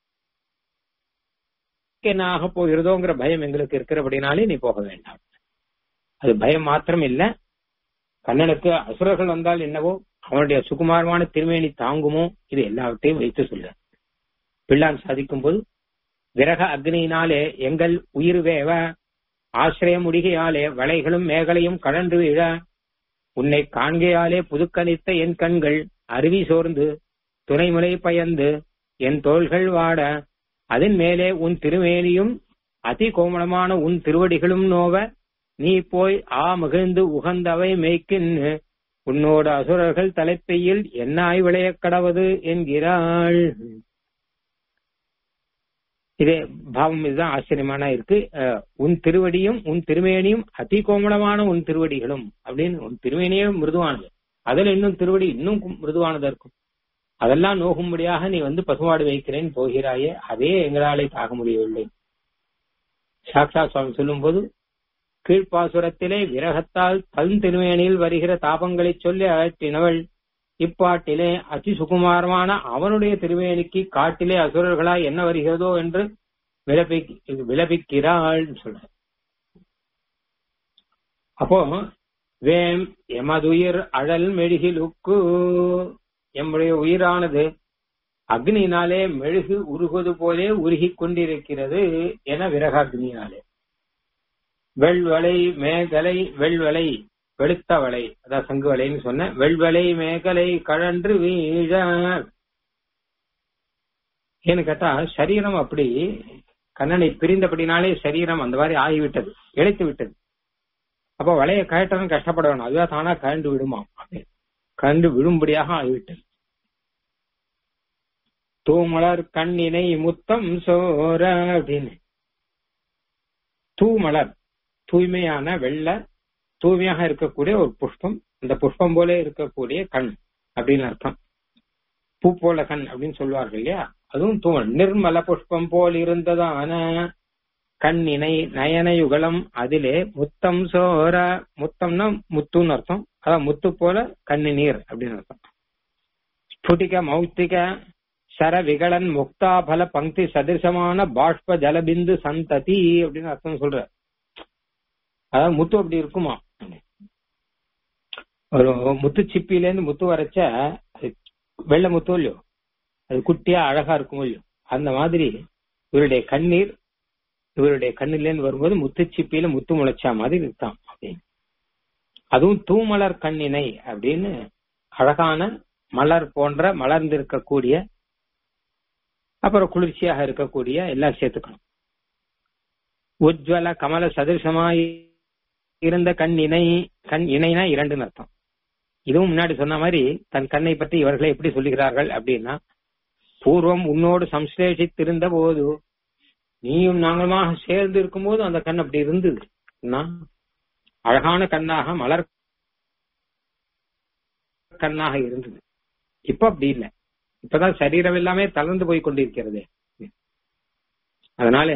என்ன ஆக போகிறதோங்கிற பயம் எங்களுக்கு இருக்கிறபடினாலே நீ போக வேண்டாம் அது பயம் மாத்திரம் இல்ல கண்ணனுக்கு அசுரர்கள் வந்தால் என்னவோ அவனுடைய சுகுமாரமான திருமேனி தாங்குமோ இது எல்லாவற்றையும் வைத்து சொல்ல பிள்ளான் சாதிக்கும் போது விரக அக்னியினாலே எங்கள் உயிர் வேவ ஆசிரிய முடிகையாலே வளைகளும் மேகலையும் கடந்து விழ உன்னை காண்கையாலே புதுக்கணித்த என் கண்கள் அருவி சோர்ந்து துணைமுலை பயந்து என் தோள்கள் வாட அதன் மேலே உன் திருமேனியும் அதி கோமளமான உன் திருவடிகளும் நோவ நீ போய் ஆ மகிழ்ந்து உகந்தவை மேய்க்கின்னு உன்னோட அசுரர்கள் தலைப்பையில் என்னாய் விளைய கடவது என்கிறாள் இதே பாவம் இதுதான் ஆச்சரியமான இருக்கு உன் திருவடியும் உன் திருமேனியும் அதி கோமளமான உன் திருவடிகளும் அப்படின்னு உன் திருமேனியே மிருதுவானது அதுல இன்னும் திருவடி இன்னும் மிருதுவானதா இருக்கும் அதெல்லாம் நோகும்படியாக நீ வந்து பசுமாடு வைக்கிறேன் போகிறாயே அதே எங்களாலே தாக்க முடியவில்லை சாக்ஷா சுவாமி சொல்லும் போது கீழ்ப்பாசுரத்திலே விரகத்தால் தன் திருமேனியில் வருகிற தாபங்களை சொல்லி அகற்றினவள் இப்பாட்டிலே அதி சுகுமாரமான அவனுடைய திருமேனிக்கு காட்டிலே அசுரர்களாய் என்ன வருகிறதோ என்று விலபி விலபிக்கிறாள் சொல்ற அப்போ வேம் எமதுயிர் அழல் மெழுகிலுக்கு எம்முடைய உயிரானது அக்னியினாலே மெழுகு உருகுவது போலே உருகி கொண்டிருக்கிறது என விரகாக்னியினாலே வெள்வலை மேகலை வெள்வலை வெளுத்த வளை அதான் சங்கு வலைன்னு சொன்னேன் வெள்வலை மேகலை கழன்று வீழ ஏன்னு கேட்டா சரீரம் அப்படி கண்ணனை பிரிந்தபடினாலே சரீரம் அந்த மாதிரி ஆகிவிட்டது இழைத்து விட்டது அப்ப வளைய கழட்டணும் கஷ்டப்பட வேணும் அதுவே தானா கழண்டு விடுமா கழண்டு விழும்படியாக ஆகிவிட்டது தூமலர் கண்ணினை முத்தம் சோர அப்படின்னு தூமலர் தூய்மையான வெள்ள தூய்மையாக இருக்கக்கூடிய ஒரு புஷ்பம் அந்த புஷ்பம் போல இருக்கக்கூடிய கண் அப்படின்னு அர்த்தம் பூ போல கண் அப்படின்னு சொல்லுவார்கள் இல்லையா அதுவும் தூமல் நிர்மல புஷ்பம் போல் இருந்ததான கண்ணினை நயன யுகலம் அதிலே முத்தம் சோர முத்தம்னா முத்துன்னு அர்த்தம் அதான் முத்து போல கண்ணி நீர் அப்படின்னு அர்த்தம் ஸ்புடிக மௌத்திக சர விகலன் முக்தாபல பங்கி சதிருஷமான பாஷ்ப ஜலபிந்து சந்ததி அப்படின்னு அர்த்தம் சொல்ற அதாவது முத்து அப்படி இருக்குமா ஒரு முத்து சிப்பில இருந்து முத்து வரைச்ச வெள்ளை முத்து இல்லையோ அது குட்டியா அழகா இருக்கும் இல்லையோ அந்த மாதிரி இவருடைய கண்ணீர் இவருடைய கண்ணில இருந்து வரும்போது முத்து சிப்பியில முத்து முளைச்சா மாதிரி இருக்கான் அப்படின்னு அதுவும் தூமலர் கண்ணினை அப்படின்னு அழகான மலர் போன்ற மலர்ந்திருக்கக்கூடிய அப்புறம் குளிர்ச்சியாக இருக்கக்கூடிய எல்லாம் சேர்த்துக்கணும் உஜ்வல கமல சதிருஷமாய் இருந்த கண் இணை கண் இணைனா இரண்டுன்னு அர்த்தம் இதுவும் முன்னாடி சொன்ன மாதிரி தன் கண்ணை பற்றி இவர்களை எப்படி சொல்லுகிறார்கள் அப்படின்னா பூர்வம் உன்னோடு சம்ஸ்லேஷித்திருந்த போது நீயும் நாங்களுமாக சேர்ந்து இருக்கும்போது அந்த கண் அப்படி இருந்தது அழகான கண்ணாக மலர் கண்ணாக இருந்தது இப்ப அப்படி இல்லை இப்பதான் சரீரம் எல்லாமே தளர்ந்து போய் கொண்டிருக்கிறது அதனால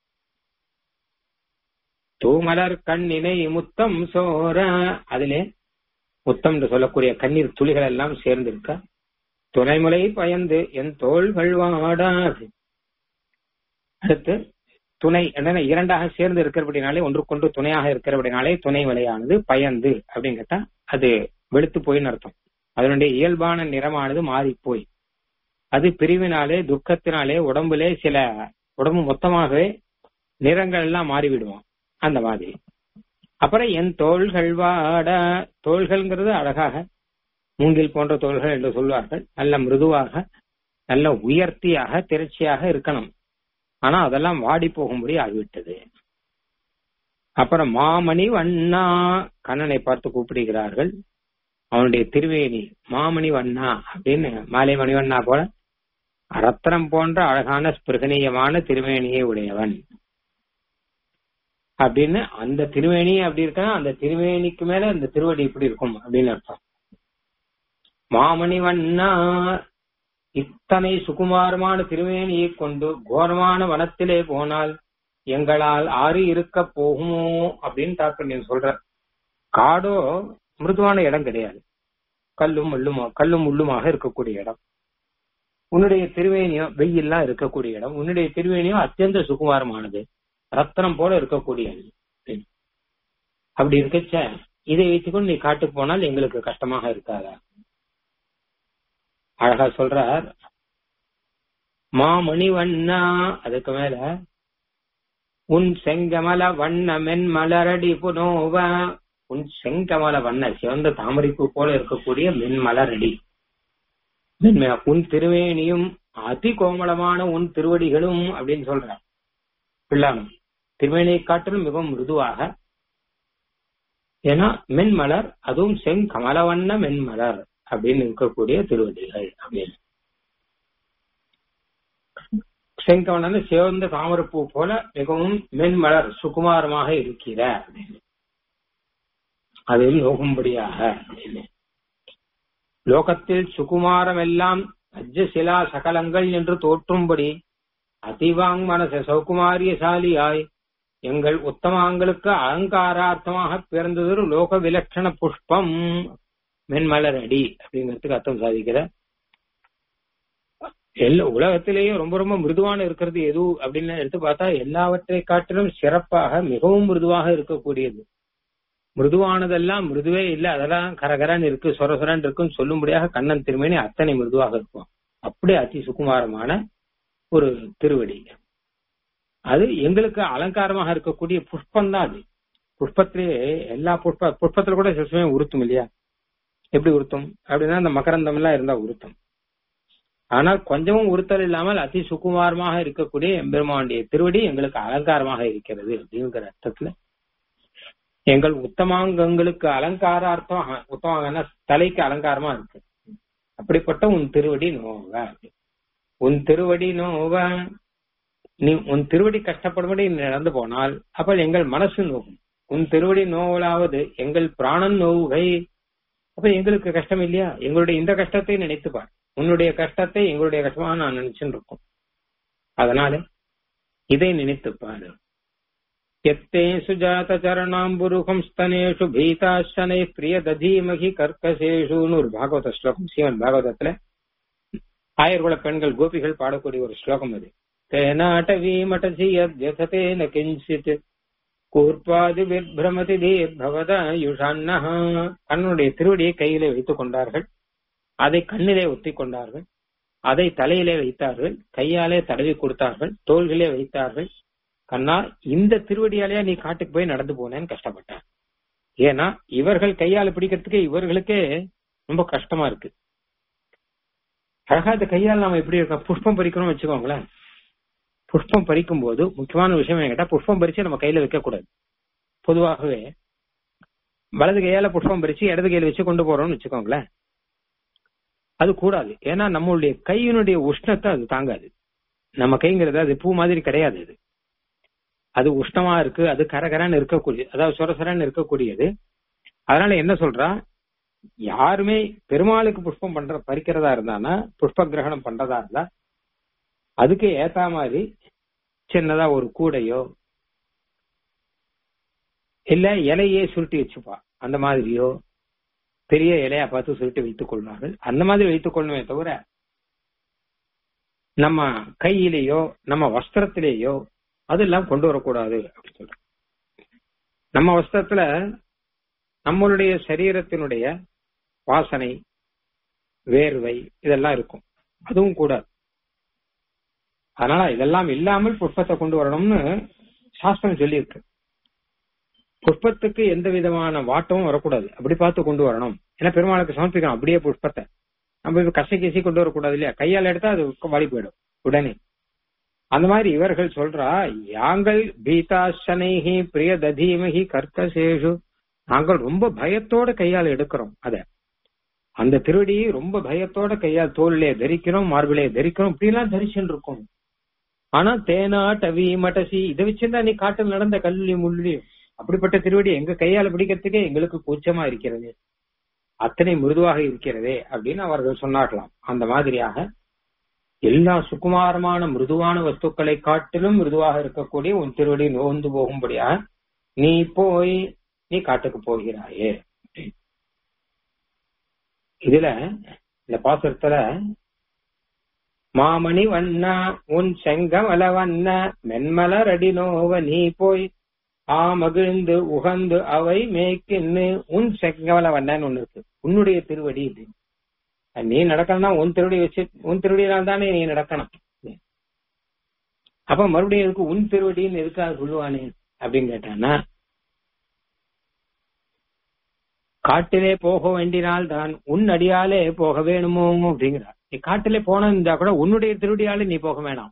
தூமலர் கண்ணினை முத்தம் சோர அதிலே முத்தம் என்று சொல்லக்கூடிய கண்ணீர் துளிகள் எல்லாம் சேர்ந்து இருக்க துணைமுலை பயந்து என் தோள்கள் வாடாது அடுத்து துணை என்ன இரண்டாக சேர்ந்து இருக்கிறபடினாலே ஒன்றுக்கொன்று துணையாக இருக்கிறபடினாலே துணை மலையானது பயந்து அப்படின்னு கேட்டா அது வெளுத்து போயின்னு அர்த்தம் அதனுடைய இயல்பான நிறமானது மாறி போய் அது பிரிவினாலே துக்கத்தினாலே உடம்புலே சில உடம்பு மொத்தமாகவே நிறங்கள் எல்லாம் மாறிவிடுவோம் அந்த மாதிரி அப்புறம் என் தோள்கள் வாட தோள்கள்ங்கிறது அழகாக மூங்கில் போன்ற தோள்கள் என்று சொல்வார்கள் நல்ல மிருதுவாக நல்ல உயர்த்தியாக திரட்சியாக இருக்கணும் ஆனா அதெல்லாம் வாடி போகும்படி ஆகிவிட்டது அப்புறம் மாமணி வண்ணா கண்ணனை பார்த்து கூப்பிடுகிறார்கள் அவனுடைய திருவேணி மாமணி வண்ணா அப்படின்னு மாலை மணிவண்ணா போல ரத்னம் போன்ற அழகான ஸ்பிருகனீயமான திருவேணியை உடையவன் அப்படின்னு அந்த திருவேணி அப்படி இருக்கா அந்த திருவேணிக்கு மேல அந்த திருவடி இப்படி இருக்கும் அப்படின்னு அர்த்தம் மாமணி வண்ணா இத்தனை சுகுமாரமான திருவேணியை கொண்டு கோரமான வனத்திலே போனால் எங்களால் ஆறு இருக்க போகுமோ அப்படின்னு தாற்பயம் சொல்ற காடோ மிருதுவான இடம் கிடையாது கல்லும் முள்ளுமா கல்லும் முள்ளுமாக இருக்கக்கூடிய இடம் உன்னுடைய திருவேணியம் வெயில்லாம் இருக்கக்கூடிய இடம் உன்னுடைய திருவேணியம் அத்தியந்த சுகுமாரமானது ரத்தனம் போல இருக்கக்கூடியது அப்படி இருக்கச்ச இதை வைத்துக்கொண்டு நீ காட்டுக்கு போனால் எங்களுக்கு கஷ்டமாக இருக்காதா அழகா சொல்றார் மாமணி வண்ணா அதுக்கு மேல உன் செங்கமல வண்ண மென் மலரடி புனோவ உன் செங்கமல வண்ண சிவந்த தாமரைப்பூ போல இருக்கக்கூடிய மென்மலரடி மென்மையா உன் திருவேணியும் அதி கோமளமான உன் திருவடிகளும் அப்படின்னு சொல்ற பிள்ளானும் திருவேணியை காட்டிலும் மிகவும் மிருதுவாக ஏன்னா மென்மலர் அதுவும் செங்கமலவண்ண மென்மலர் அப்படின்னு இருக்கக்கூடிய திருவடிகள் அப்படின்னு செங்கமலன்னு சிவந்த தாமரப்பூ போல மிகவும் மென்மலர் சுகுமாரமாக இருக்கிற அப்படின்னு அதில் நோகும்படியாக அப்படின்னு லோகத்தில் சுகுமாரம் எல்லாம் அஜ்ஜசிலா சகலங்கள் என்று தோற்றும்படி அதிவாங் மனச சௌகுமாரியசாலியாய் எங்கள் உத்தமாங்களுக்கு அலங்காரார்த்தமாக பிறந்ததொரு லோக விலட்சண புஷ்பம் மென்மலர் அடி அப்படிங்கிறதுக்கு அர்த்தம் சாதிக்கிற எல்லா உலகத்திலேயே ரொம்ப ரொம்ப மிருதுவான இருக்கிறது எது அப்படின்னு எடுத்து பார்த்தா எல்லாவற்றை காட்டிலும் சிறப்பாக மிகவும் மிருதுவாக இருக்கக்கூடியது மிருதுவானதெல்லாம் மிருதுவே இல்லை அதெல்லாம் கரகரன்னு இருக்கு சொர சொரன்னு இருக்குன்னு சொல்லும்படியாக கண்ணன் திருமணி அத்தனை மிருதுவாக இருக்கும் அப்படியே அதி சுகுமாரமான ஒரு திருவடி அது எங்களுக்கு அலங்காரமாக இருக்கக்கூடிய புஷ்பம் தான் அது புஷ்பத்திலேயே எல்லா புஷ்ப புஷ்பத்துல கூட சில சமயம் உருத்தும் இல்லையா எப்படி உருத்தும் அப்படின்னா அந்த மகரந்தம் எல்லாம் இருந்தா உருத்தம் ஆனால் கொஞ்சமும் உறுத்தல் இல்லாமல் அதி சுகுமாரமாக இருக்கக்கூடிய எம்பெருமானுடைய திருவடி எங்களுக்கு அலங்காரமாக இருக்கிறது அப்படிங்கிற அர்த்தத்துல எங்கள் உத்தமாங்கங்களுக்கு அலங்காரார்த்தம் உத்தமாங்கன்னா தலைக்கு அலங்காரமா இருக்கு அப்படிப்பட்ட உன் திருவடி நோவ உன் திருவடி நோவ நீ உன் திருவடி கஷ்டப்படும்படி நீ நடந்து போனால் அப்ப எங்கள் மனசு நோகும் உன் திருவடி நோவலாவது எங்கள் பிராணன் நோவுகை அப்ப எங்களுக்கு கஷ்டம் இல்லையா எங்களுடைய இந்த கஷ்டத்தை நினைத்துப்பார் உன்னுடைய கஷ்டத்தை எங்களுடைய கஷ்டமாக நான் நினைச்சுட்டு இருக்கோம் அதனால இதை நினைத்துப்பாரு எத்தே சுஜாத சரணாம்புருகம் ஸ்தனேஷு பீதாசனை பிரிய ததீமகி கர்க்கசேஷுன்னு ஒரு பாகவத ஸ்லோகம் சிவன் பாகவதத்துல ஆயர்குல பெண்கள் கோபிகள் பாடக்கூடிய ஒரு ஸ்லோகம் அது தேனாட்டவி மட்டசி யதேன கிஞ்சித் கூர்ப்பாதி விப்ரமதி தீர்பவத யுஷான்னா கண்ணுடைய திருவடியை கையிலே வைத்துக் கொண்டார்கள் அதை கண்ணிலே ஒத்தி கொண்டார்கள் அதை தலையிலே வைத்தார்கள் கையாலே தடவி கொடுத்தார்கள் தோள்களே வைத்தார்கள் கண்ணா இந்த திருவடியாலேயா நீ காட்டுக்கு போய் நடந்து போனேன்னு கஷ்டப்பட்டார் ஏன்னா இவர்கள் கையால பிடிக்கிறதுக்கு இவர்களுக்கே ரொம்ப கஷ்டமா இருக்கு அழகா இந்த கையால் நாம எப்படி இருக்கோம் புஷ்பம் பறிக்கணும்னு வச்சுக்கோங்களேன் புஷ்பம் பறிக்கும் போது முக்கியமான விஷயம் என்ன கேட்டா புஷ்பம் பறிச்சு நம்ம கையில வைக்க கூடாது பொதுவாகவே வலது கையால புஷ்பம் பறிச்சு இடது கையில வச்சு கொண்டு போறோம்னு வச்சுக்கோங்களேன் அது கூடாது ஏன்னா நம்மளுடைய கையினுடைய உஷ்ணத்தை அது தாங்காது நம்ம கைங்கிறது அது பூ மாதிரி கிடையாது அது அது உஷ்ணமா இருக்கு அது கரகரன்னு இருக்கக்கூடியது அதாவது சொரசரன்னு இருக்கக்கூடியது அதனால என்ன சொல்றா யாருமே பெருமாளுக்கு புஷ்பம் பண்ற பறிக்கிறதா இருந்தானா புஷ்ப கிரகணம் பண்றதா இருந்தா அதுக்கு ஏத்தா மாதிரி சின்னதா ஒரு கூடையோ இல்ல இலையே சுருட்டி வச்சுப்பா அந்த மாதிரியோ பெரிய இலையா பார்த்து சுருட்டி வைத்துக் கொள்வார்கள் அந்த மாதிரி வைத்துக் கொள்ளணுமே தவிர நம்ம கையிலேயோ நம்ம வஸ்திரத்திலேயோ அதெல்லாம் கொண்டு வரக்கூடாது அப்படின்னு சொல்றோம் நம்ம வஸ்திரத்துல நம்மளுடைய சரீரத்தினுடைய வாசனை வேர்வை இதெல்லாம் இருக்கும் அதுவும் கூடாது அதனால இதெல்லாம் இல்லாமல் புஷ்பத்தை கொண்டு வரணும்னு சாஸ்திரம் சொல்லியிருக்கு புஷ்பத்துக்கு எந்த விதமான வாட்டமும் வரக்கூடாது அப்படி பார்த்து கொண்டு வரணும் ஏன்னா பெருமாளுக்கு சமர்ப்பிக்கணும் அப்படியே புஷ்பத்தை நம்ம இப்ப கசை கசி கொண்டு வரக்கூடாது இல்லையா கையால் எடுத்தா அது வழி போயிடும் உடனே அந்த மாதிரி இவர்கள் சொல்றா யாங்கள் பீதாசனைஹி பிரிய ததீமகி கர்க்கசேஷு நாங்கள் ரொம்ப பயத்தோட கையால் எடுக்கிறோம் அத அந்த திருவடியை ரொம்ப பயத்தோட கையால் தோல்லே தரிக்கிறோம் மார்பிலே தரிக்கிறோம் இப்படிலாம் தரிச்சுட்டு இருக்கோம் ஆனா தேனா டவி மட்டசி இதை வச்சிருந்தா நீ காட்டில் நடந்த கல்லுலையும் முள்ளிலையும் அப்படிப்பட்ட திருவடி எங்க கையால பிடிக்கிறதுக்கே எங்களுக்கு கூச்சமா இருக்கிறது அத்தனை மிருதுவாக இருக்கிறதே அப்படின்னு அவர்கள் சொன்னார்களாம் அந்த மாதிரியாக எல்லா சுகுமாரமான மிருதுவான வஸ்துக்களை காட்டிலும் மிருதுவாக இருக்கக்கூடிய உன் திருவடி நோந்து போகும்படியாக நீ போய் நீ காட்டுக்கு போகிறாயே இதுல இந்த பாசுரத்துல மாமணி வண்ணா உன் செங்கமல வண்ண மென்மலர் அடினோவ நீ போய் ஆ மகிழ்ந்து உகந்து அவை மேய்க்கின்னு உன் செங்கமல வண்ணன்னு ஒண்ணு இருக்கு உன்னுடைய திருவடி இது நீ நடக்கணும்னா உன் திருவடி வச்சு உன் திருவடியினால் தானே நீ நடக்கணும் அப்ப மறுபடியும் இருக்கு உன் திருவடின்னு எதுக்காக சொல்லுவானே அப்படின்னு கேட்டானா காட்டிலே போக வேண்டினால் தான் உன் அடியாலே போக வேணுமோ அப்படிங்கிறார் நீ காட்டிலே போனா கூட உன்னுடைய திருவடியாலே நீ போக வேணாம்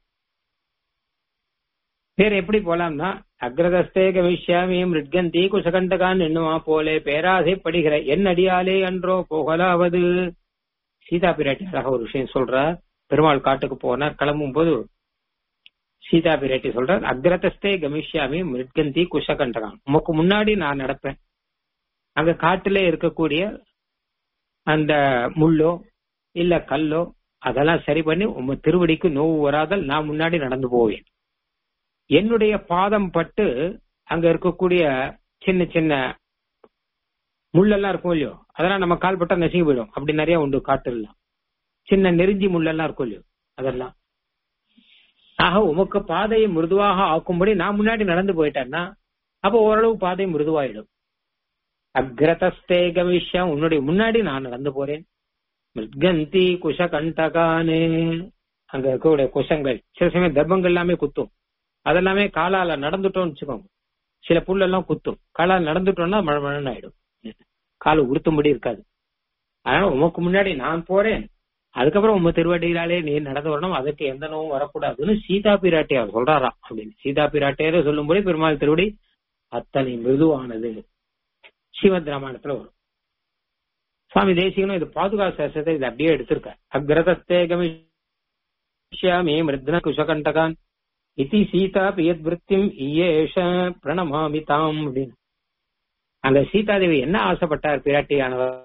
வேற எப்படி போலாம்னா அக்ரதஸ்தே கவிஷ்யாமி மிருட்கந்தி குசகண்டகான் என்னுமா போலே பேராசைப்படுகிற என் அடியாலே அன்றோ போகலாவது சீதா பிராட்டி அழகா ஒரு விஷயம் சொல்ற பெருமாள் காட்டுக்கு போனார் கிளம்பும் போது சீதா பிராட்டி சொல்றார் அக்ரதஸ்தே கமிஷ்யாமி மிருட்கந்தி குஷகண்டகான் உமக்கு முன்னாடி நான் நடப்பேன் அங்க காட்டுல இருக்கக்கூடிய அந்த முள்ளோ இல்ல கல்லோ அதெல்லாம் சரி பண்ணி உங்க திருவடிக்கு நோவு வராதல் நான் முன்னாடி நடந்து போவேன் என்னுடைய பாதம் பட்டு அங்க இருக்கக்கூடிய சின்ன சின்ன முள்ளெல்லாம் இருக்கும் இல்லையோ அதெல்லாம் நம்ம கால் பட்டா நசுங்கி போயிடும் அப்படி நிறைய உண்டு காட்டுலாம் சின்ன நெருஞ்சி முள்ளெல்லாம் இருக்கும் இல்லையோ அதெல்லாம் ஆக உமக்கு பாதையை மிருதுவாக ஆக்கும்படி நான் முன்னாடி நடந்து போயிட்டேன்னா அப்போ ஓரளவு பாதை மிருதுவாயிடும் அக்ரதஸ்தே கவிஷ்யம் உன்னுடைய முன்னாடி நான் நடந்து போறேன் மிருத்கந்தி குஷ கண்டகானே அங்க இருக்கக்கூடிய குஷங்கள் சில சமயம் தர்ப்பங்கள் எல்லாமே குத்தும் அதெல்லாமே காலால நடந்துட்டோம்னு வச்சுக்கோங்க சில புல்லெல்லாம் குத்தும் காலால் நடந்துட்டோம்னா மழை மழைன்னு ஆயிடும் கால் உறுத்தும்படி இருக்காது அதனால உமக்கு முன்னாடி நான் போறேன் அதுக்கப்புறம் உங்க திருவடியிலாலே நீ நடந்து வரணும் அதற்கு எந்த நோவும் வரக்கூடாதுன்னு சீதா பிராட்டியார் சொல்றாராம் அப்படின்னு சீதா பிராட்டியாரே சொல்லும்போது பெருமாள் திருவடி அத்தனை மிருதுவானது ஸ்ரீமத் ராமாயணத்துல வரும் சுவாமி தேசிகனும் இது பாதுகா சாஸ்திரத்தை இது அப்படியே எடுத்திருக்க அக்ரதஸ்தே கமிஷ்யாமி மிருத்ன குஷகண்டகான் இதி சீதா பியத் விருத்திம் இயேஷ பிரணமாமி தாம் அப்படின்னு அந்த சீதாதேவி என்ன ஆசைப்பட்டார் பிராட்டியானவர்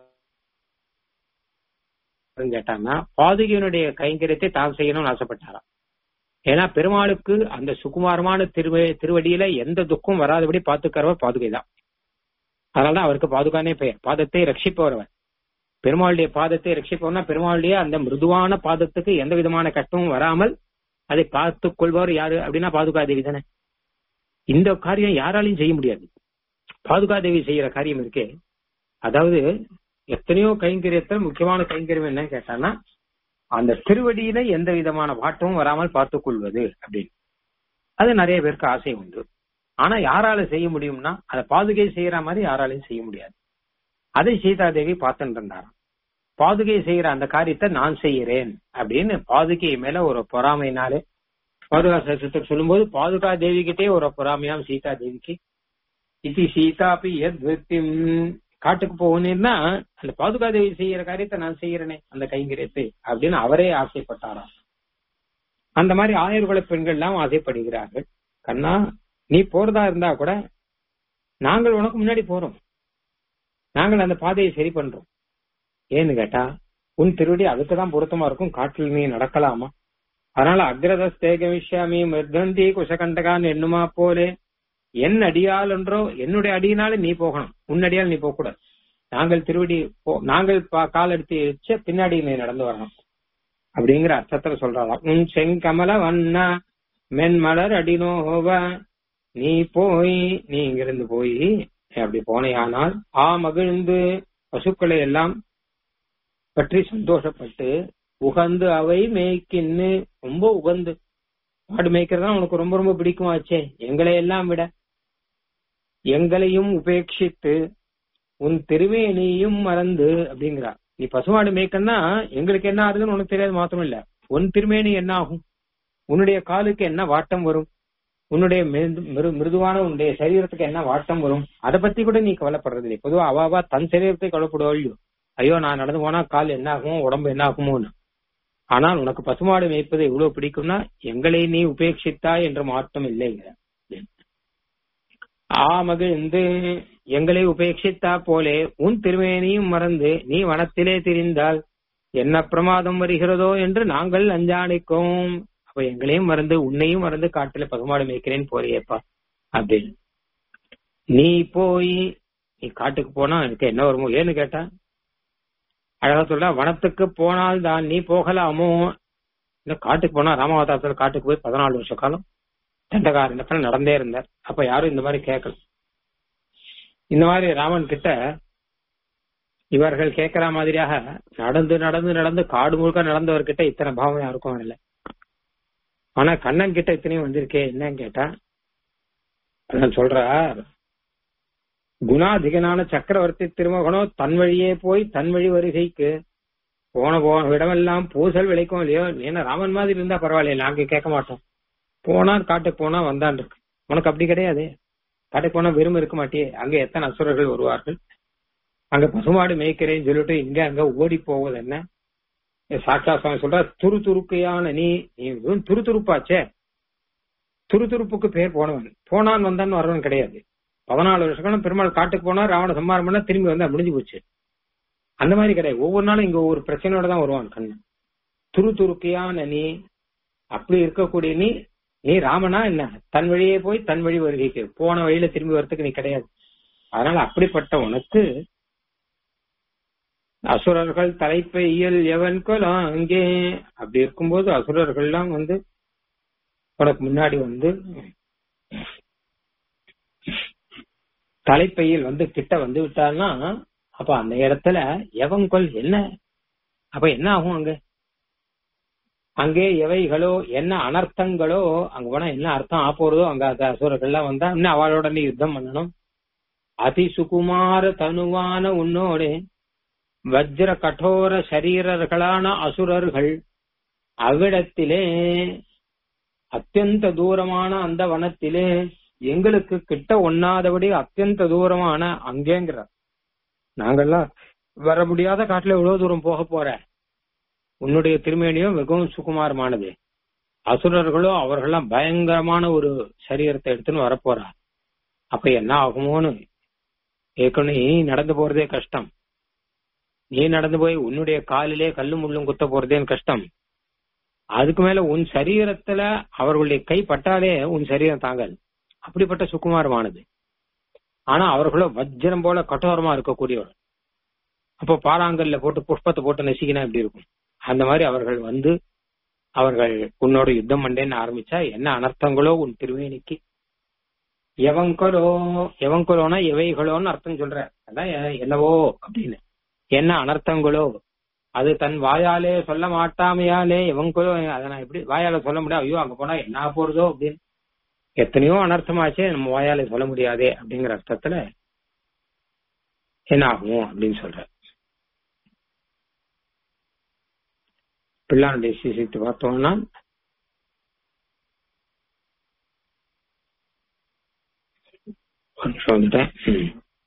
கேட்டாங்கன்னா பாதுகையினுடைய கைங்கரியத்தை தாம் செய்யணும்னு ஆசைப்பட்டாராம் ஏன்னா பெருமாளுக்கு அந்த சுகுமாரமான திருவ திருவடியில எந்த துக்கம் வராதபடி பாத்துக்கிறவர் பாதுகை தான் அதனாலதான் அவருக்கு பாதுகானே பெயர் பாதத்தை ரட்சிப்பவர் அவர் பெருமாளுடைய பாதத்தை ரட்சிப்பவர்னா பெருமாளுடைய அந்த மிருதுவான பாதத்துக்கு எந்த விதமான கஷ்டமும் வராமல் அதை பார்த்து கொள்வார் யாரு அப்படின்னா பாதுகாதேவி தானே இந்த காரியம் யாராலையும் செய்ய முடியாது பாதுகாதேவி செய்யற காரியம் இருக்கே அதாவது எத்தனையோ கைங்கரியத்தில் முக்கியமான கைங்கரியம் என்னன்னு கேட்டான்னா அந்த திருவடியில எந்த விதமான வாட்டமும் வராமல் பார்த்துக் கொள்வது அப்படின்னு அது நிறைய பேருக்கு ஆசை உண்டு ஆனா யாரால செய்ய முடியும்னா அதை பாதுகை செய்யற மாதிரி யாராலையும் செய்ய முடியாது அதை சீதாதேவி பார்த்துட்டு இருந்தாராம் பாதுகை செய்யற அந்த காரியத்தை நான் செய்யறேன் அப்படின்னு பாதுகை மேல ஒரு பொறாமைனாலே பாதுகா சசத்துக்கு சொல்லும்போது பாதுகா தேவி கிட்டே ஒரு பொறாமையாம் சீதா தேவிக்கு இது சீதாபி எத் விருத்திம் காட்டுக்கு போகணும்னா அந்த பாதுகா தேவி செய்யற காரியத்தை நான் செய்யறேனே அந்த கைங்கரியத்தை அப்படின்னு அவரே ஆசைப்பட்டாராம் அந்த மாதிரி ஆயர்குல பெண்கள் எல்லாம் ஆசைப்படுகிறார்கள் கண்ணா நீ போறதா இருந்தா கூட நாங்கள் உனக்கு முன்னாடி போறோம் நாங்கள் அந்த பாதையை சரி பண்றோம் ஏன்னு கேட்டா உன் திருவடி அதுக்குதான் பொருத்தமா இருக்கும் காட்டில் நீ நடக்கலாமா அதனால அக்ரதஸ்தேக விஷயாமி மிருதந்தி குஷகண்டகான் என்னுமா போலே என் அடியால் என்றோ என்னுடைய அடியினால நீ போகணும் உன் அடியால் நீ போக கூடாது நாங்கள் திருவடி போ நாங்கள் கால் எடுத்து வச்ச பின்னாடி நீ நடந்து வரணும் அப்படிங்கிற அர்த்தத்துல சொல்றாளாம் உன் செங்கமல வண்ணா மென்மலர் அடினோவ நீ போய் நீ இங்கிருந்து போய் அப்படி போனேயானால் ஆ மகிழ்ந்து பசுக்களை எல்லாம் பற்றி சந்தோஷப்பட்டு உகந்து அவை மேய்க்கின்னு ரொம்ப உகந்து மாடு மேய்க்கிறதா உனக்கு ரொம்ப ரொம்ப பிடிக்குமாச்சே எங்களை எல்லாம் விட எங்களையும் உபேட்சித்து உன் திருவேணியும் மறந்து அப்படிங்கிறா நீ பசுமாடு மேய்க்கன்னா எங்களுக்கு என்ன ஆகுதுன்னு உனக்கு தெரியாது மாத்திரம் இல்ல உன் திருமேனி என்ன ஆகும் உன்னுடைய காலுக்கு என்ன வாட்டம் வரும் உன்னுடைய மிருதுவான உன்னுடைய சரீரத்துக்கு என்ன வாட்டம் வரும் அதை பத்தி கூட நீ கவலைப்படுறது இல்லை பொதுவா அவாவா தன் சரீரத்தை கவலைப்படுவா இல்லையோ ஐயோ நான் நடந்து போனா கால் என்ன ஆகும் உடம்பு என்ன ஆகுமோன்னு ஆனால் உனக்கு பசுமாடு மேய்ப்பது எவ்வளவு பிடிக்கும்னா எங்களை நீ உபேட்சித்தா என்ற மாற்றம் இல்லைங்கிற ஆ மகிழ்ந்து எங்களை உபேட்சித்தா போலே உன் திருமேனியும் மறந்து நீ வனத்திலே திரிந்தால் என்ன பிரமாதம் வருகிறதோ என்று நாங்கள் அஞ்சாணிக்கோம் அப்ப எங்களையும் மறந்து உன்னையும் மறந்து காட்டுல பசுமாடு மேய்க்கிறேன்னு போறியேப்பா அப்படின்னு நீ போய் நீ காட்டுக்கு போனா எனக்கு என்ன வருமோ ஏன்னு கேட்டா அழகா சொல்ற வனத்துக்கு போனால் தான் நீ போகலாமோ இல்ல காட்டுக்கு போனா ராமாவதாரத்துல காட்டுக்கு போய் பதினாலு வருஷ காலம் தண்டகாரண்டத்துல நடந்தே இருந்தார் அப்ப யாரும் இந்த மாதிரி கேட்கல இந்த மாதிரி ராமன் கிட்ட இவர்கள் கேட்கிற மாதிரியாக நடந்து நடந்து நடந்து காடு முழுக்க நடந்தவர்கிட்ட இத்தனை பாவம் யாருக்கும் இல்லை ஆனா கண்ணன் கிட்ட இத்தனையும் வந்திருக்கே என்னன்னு கேட்டா அதான் சொல்றார் குணாதிகனான சக்கரவர்த்தி திருமகனோ தன் வழியே போய் தன் வழி வருகைக்கு போன போன இடமெல்லாம் பூசல் விளைக்கும் இல்லையோ ஏன்னா ராமன் மாதிரி இருந்தா பரவாயில்ல நாங்க கேட்க மாட்டோம் போனா காட்டுக்கு போனா வந்தான் இருக்கு உனக்கு அப்படி கிடையாது காட்டுக்கு போனா வெறும் இருக்க மாட்டியே அங்க எத்தனை அசுரர்கள் வருவார்கள் அங்க பசுமாடு மேய்க்கிறேன்னு சொல்லிட்டு இங்க அங்க ஓடி போவது என்ன சாட்சா சுவாமி சொல்ற துரு துருக்கையான நீ நீ வெறும் துரு துருப்பாச்சே துரு துருப்புக்கு பேர் போனவன் போனான் வந்தான் வரவன் கிடையாது பதினாலு வருஷம் பெருமாள் காட்டுக்கு போனா ராவண சம்மாரம் பண்ணா திரும்பி வந்தா முடிஞ்சு போச்சு அந்த மாதிரி கிடையாது ஒவ்வொரு நாளும் இங்க ஒவ்வொரு பிரச்சனையோட தான் வருவான் கண்ணன் துரு துருக்கையான நீ அப்படி இருக்கக்கூடிய நீ நீ ராமனா என்ன தன் வழியே போய் தன் வழி வருகைக்கு போன வழியில திரும்பி வரத்துக்கு நீ கிடையாது அதனால அப்படிப்பட்ட உனக்கு அசுரர்கள் தலைப்பை இயல் எவன் கொலாம் அங்கே அப்படி இருக்கும்போது அசுரர்கள் எல்லாம் வந்து உனக்கு முன்னாடி வந்து தலைப்பையில் வந்து கிட்ட வந்து விட்டான்னா அப்ப அந்த இடத்துல எவன் கொல் என்ன அப்ப என்ன ஆகும் அங்க அங்கே எவைகளோ என்ன அனர்த்தங்களோ அங்க போனா என்ன அர்த்தம் ஆப்போறதோ அங்க அந்த அசுரர்கள்லாம் வந்தா இன்னும் அவளோட நீ யுத்தம் பண்ணணும் அதி சுகுமார தனுவான உன்னோடு வஜ்ர கடோர சரீரர்களான அசுரர்கள் அவ்விடத்திலே அத்தியந்த தூரமான அந்த வனத்திலே எங்களுக்கு கிட்ட ஒண்ணாதபடி அத்தியந்த தூரமான அங்கேங்கிறார் நாங்கெல்லாம் வர முடியாத காட்டுல எவ்வளவு தூரம் போக போற உன்னுடைய திருமேனியும் மிகவும் சுகுமாரமானது அசுரர்களோ அவர்கள்லாம் பயங்கரமான ஒரு சரீரத்தை எடுத்துன்னு வரப்போறா அப்ப என்ன ஆகுமோன்னு ஏற்கனவே நீ நடந்து போறதே கஷ்டம் நீ நடந்து போய் உன்னுடைய காலிலே கல்லும் முள்ளும் குத்த போறதே கஷ்டம் அதுக்கு மேல உன் சரீரத்துல அவர்களுடைய கை பட்டாலே உன் சரீரம் தாங்கல் அப்படிப்பட்ட சுகுமாரமானது ஆனா அவர்களோ வஜ்ரம் போல கட்டோரமா இருக்கக்கூடியவர் அப்போ பாறாங்கல்ல போட்டு புஷ்பத்தை போட்டு நெசிக்கினா எப்படி இருக்கும் அந்த மாதிரி அவர்கள் வந்து அவர்கள் உன்னோட யுத்தம் பண்ணேன்னு ஆரம்பிச்சா என்ன அனர்த்தங்களோ உன் திருவேணிக்கு எவங்கலோ எவங்கலோனா எவைகளோன்னு அர்த்தம் சொல்ற அதான் எ- என்னவோ அப்படின்னு என்ன அனர்த்தங்களோ அது தன் வாயாலே சொல்ல மாட்டாமையாலே எவங்கலோ அதை நான் எப்படி வாயால சொல்ல முடியாது ஐயோ அங்க போனா என்ன ஆகப் போறதோ அப்படின்னு எத்தனையோ அனர்த்தமாச்சே நம்ம வாயால சொல்ல முடியாதே அப்படிங்கிற அர்த்தத்துல என்ன ஆகும் அப்படின்னு சொல்ற பிள்ளானுடைய சிசித்து பார்த்தோம்னா ஒரு நிமிஷம் வந்துட்டேன் ம்.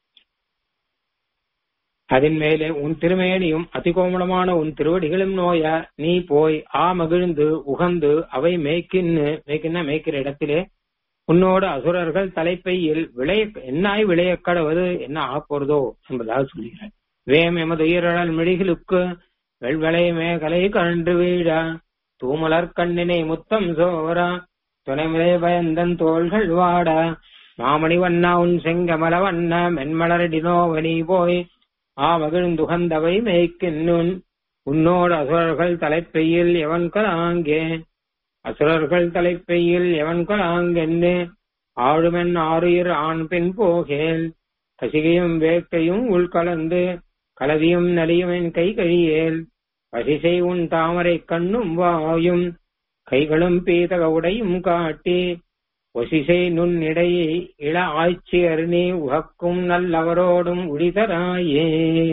அதன் மேலே உன் திருமேனியும் அதிகோமளமான உன் திருவடிகளும் நோய நீ போய் ஆ மகிழ்ந்து உகந்து அவை மேய்க்கின்னு மேய்க்கின்னா மேய்க்கிற இடத்திலே உன்னோடு அசுரர்கள் தலைப்பையில் விளைய என்னாய் விளைய கடவது என்ன ஆகப் போறதோ என்பதாக சொல்கிறார் வேம் எமது உயிரழல் மிழிகளுக்கு வெள்வளை மேகலை கண்டு வீழ தூமலர் கண்ணினை முத்தம் சோரா துணைமிலை பயந்தன் தோள்கள் வாட மாமணி வண்ணா உன் செங்கமல வண்ண மென்மலரடினோவனி போய் ஆ மகிழ்ந்துகந்தவை மேய்க்கின்னுன் உன்னோடு அசுரர்கள் தலைப்பையில் எவன் கலாங்கே அசுரர்கள் தலைப்பையில் எவன் கலாங்கென்னு ஆழுமென் ஆறுயிர் ஆண் பெண் போகேல் கசிகையும் வேட்கையும் உள்கலந்து கலவியும் நலியும் என் கை கழியேல் பசிசை உன் தாமரை கண்ணும் வாயும் கைகளும் பீதக உடையும் காட்டி ஒசிசை நுண் இடையை இள ஆய்ச்சியர் நீ உகக்கும் நல்லவரோடும் உடிதராயே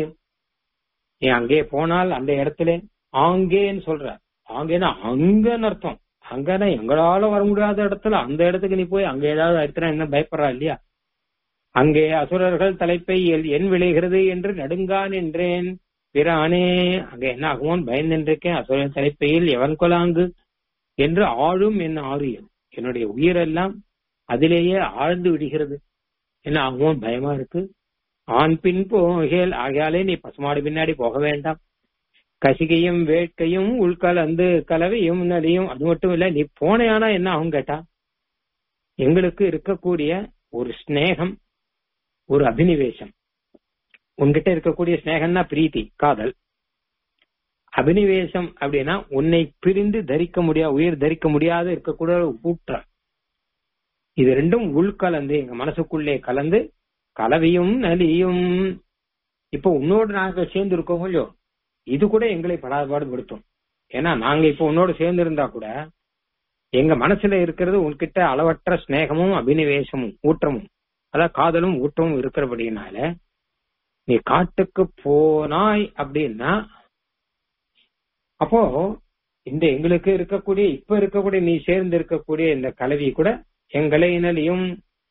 நீ அங்கே போனால் அந்த இடத்துல ஆங்கேன்னு சொல்ற ஆங்கேன்னா அங்கன்னு அர்த்தம் அங்கன்னா எங்களால வர முடியாத இடத்துல அந்த இடத்துக்கு நீ போய் அங்க ஏதாவது அடுத்த என்ன பயப்படுறா இல்லையா அங்கே அசுரர்கள் தலைப்பையில் என் விளைகிறது என்று நடுங்கா நின்றேன் பிரானே அங்க என்ன ஆகுமோன்னு பயந்துருக்கேன் அசுரர் தலைப்பையில் எவன் கொலாங்கு என்று ஆளும் என் ஆறியல் என்னுடைய உயிரெல்லாம் அதிலேயே ஆழ்ந்து விடுகிறது என்ன ஆகுமோ பயமா இருக்கு ஆண் பின் போகேல் ஆகையாலே நீ பசுமாடு பின்னாடி போக வேண்டாம் கசிகையும் வேட்கையும் உள்கலந்து கலவையும் நதியும் அது மட்டும் இல்ல நீ போனையானா என்ன ஆகும் கேட்டா எங்களுக்கு இருக்கக்கூடிய ஒரு ஸ்நேகம் ஒரு அபினிவேசம் உன்கிட்ட இருக்கக்கூடிய ஸ்நேகம்னா பிரீத்தி காதல் அபினிவேசம் அப்படின்னா உன்னை பிரிந்து தரிக்க முடியாது உயிர் தரிக்க முடியாத இருக்கக்கூடிய ஒரு கூற்றம் இது ரெண்டும் உள்கலந்து எங்க மனசுக்குள்ளே கலந்து கலவையும் நலியும் இப்போ உன்னோடு நாங்க சேர்ந்து இருக்கோம் இல்லையோ இது கூட எங்களை படாபாடுபடுத்தும் ஏன்னா நாங்க இப்போ உன்னோடு சேர்ந்து இருந்தா கூட எங்க மனசுல இருக்கிறது உன்கிட்ட அளவற்ற ஸ்நேகமும் அபினிவேசமும் ஊற்றமும் அதாவது காதலும் ஊட்டமும் இருக்கிறபடினால நீ காட்டுக்கு போனாய் அப்படின்னா அப்போ இந்த எங்களுக்கு இருக்கக்கூடிய இப்ப இருக்கக்கூடிய நீ சேர்ந்து இருக்கக்கூடிய இந்த கலவி கூட எங்களை நலியும்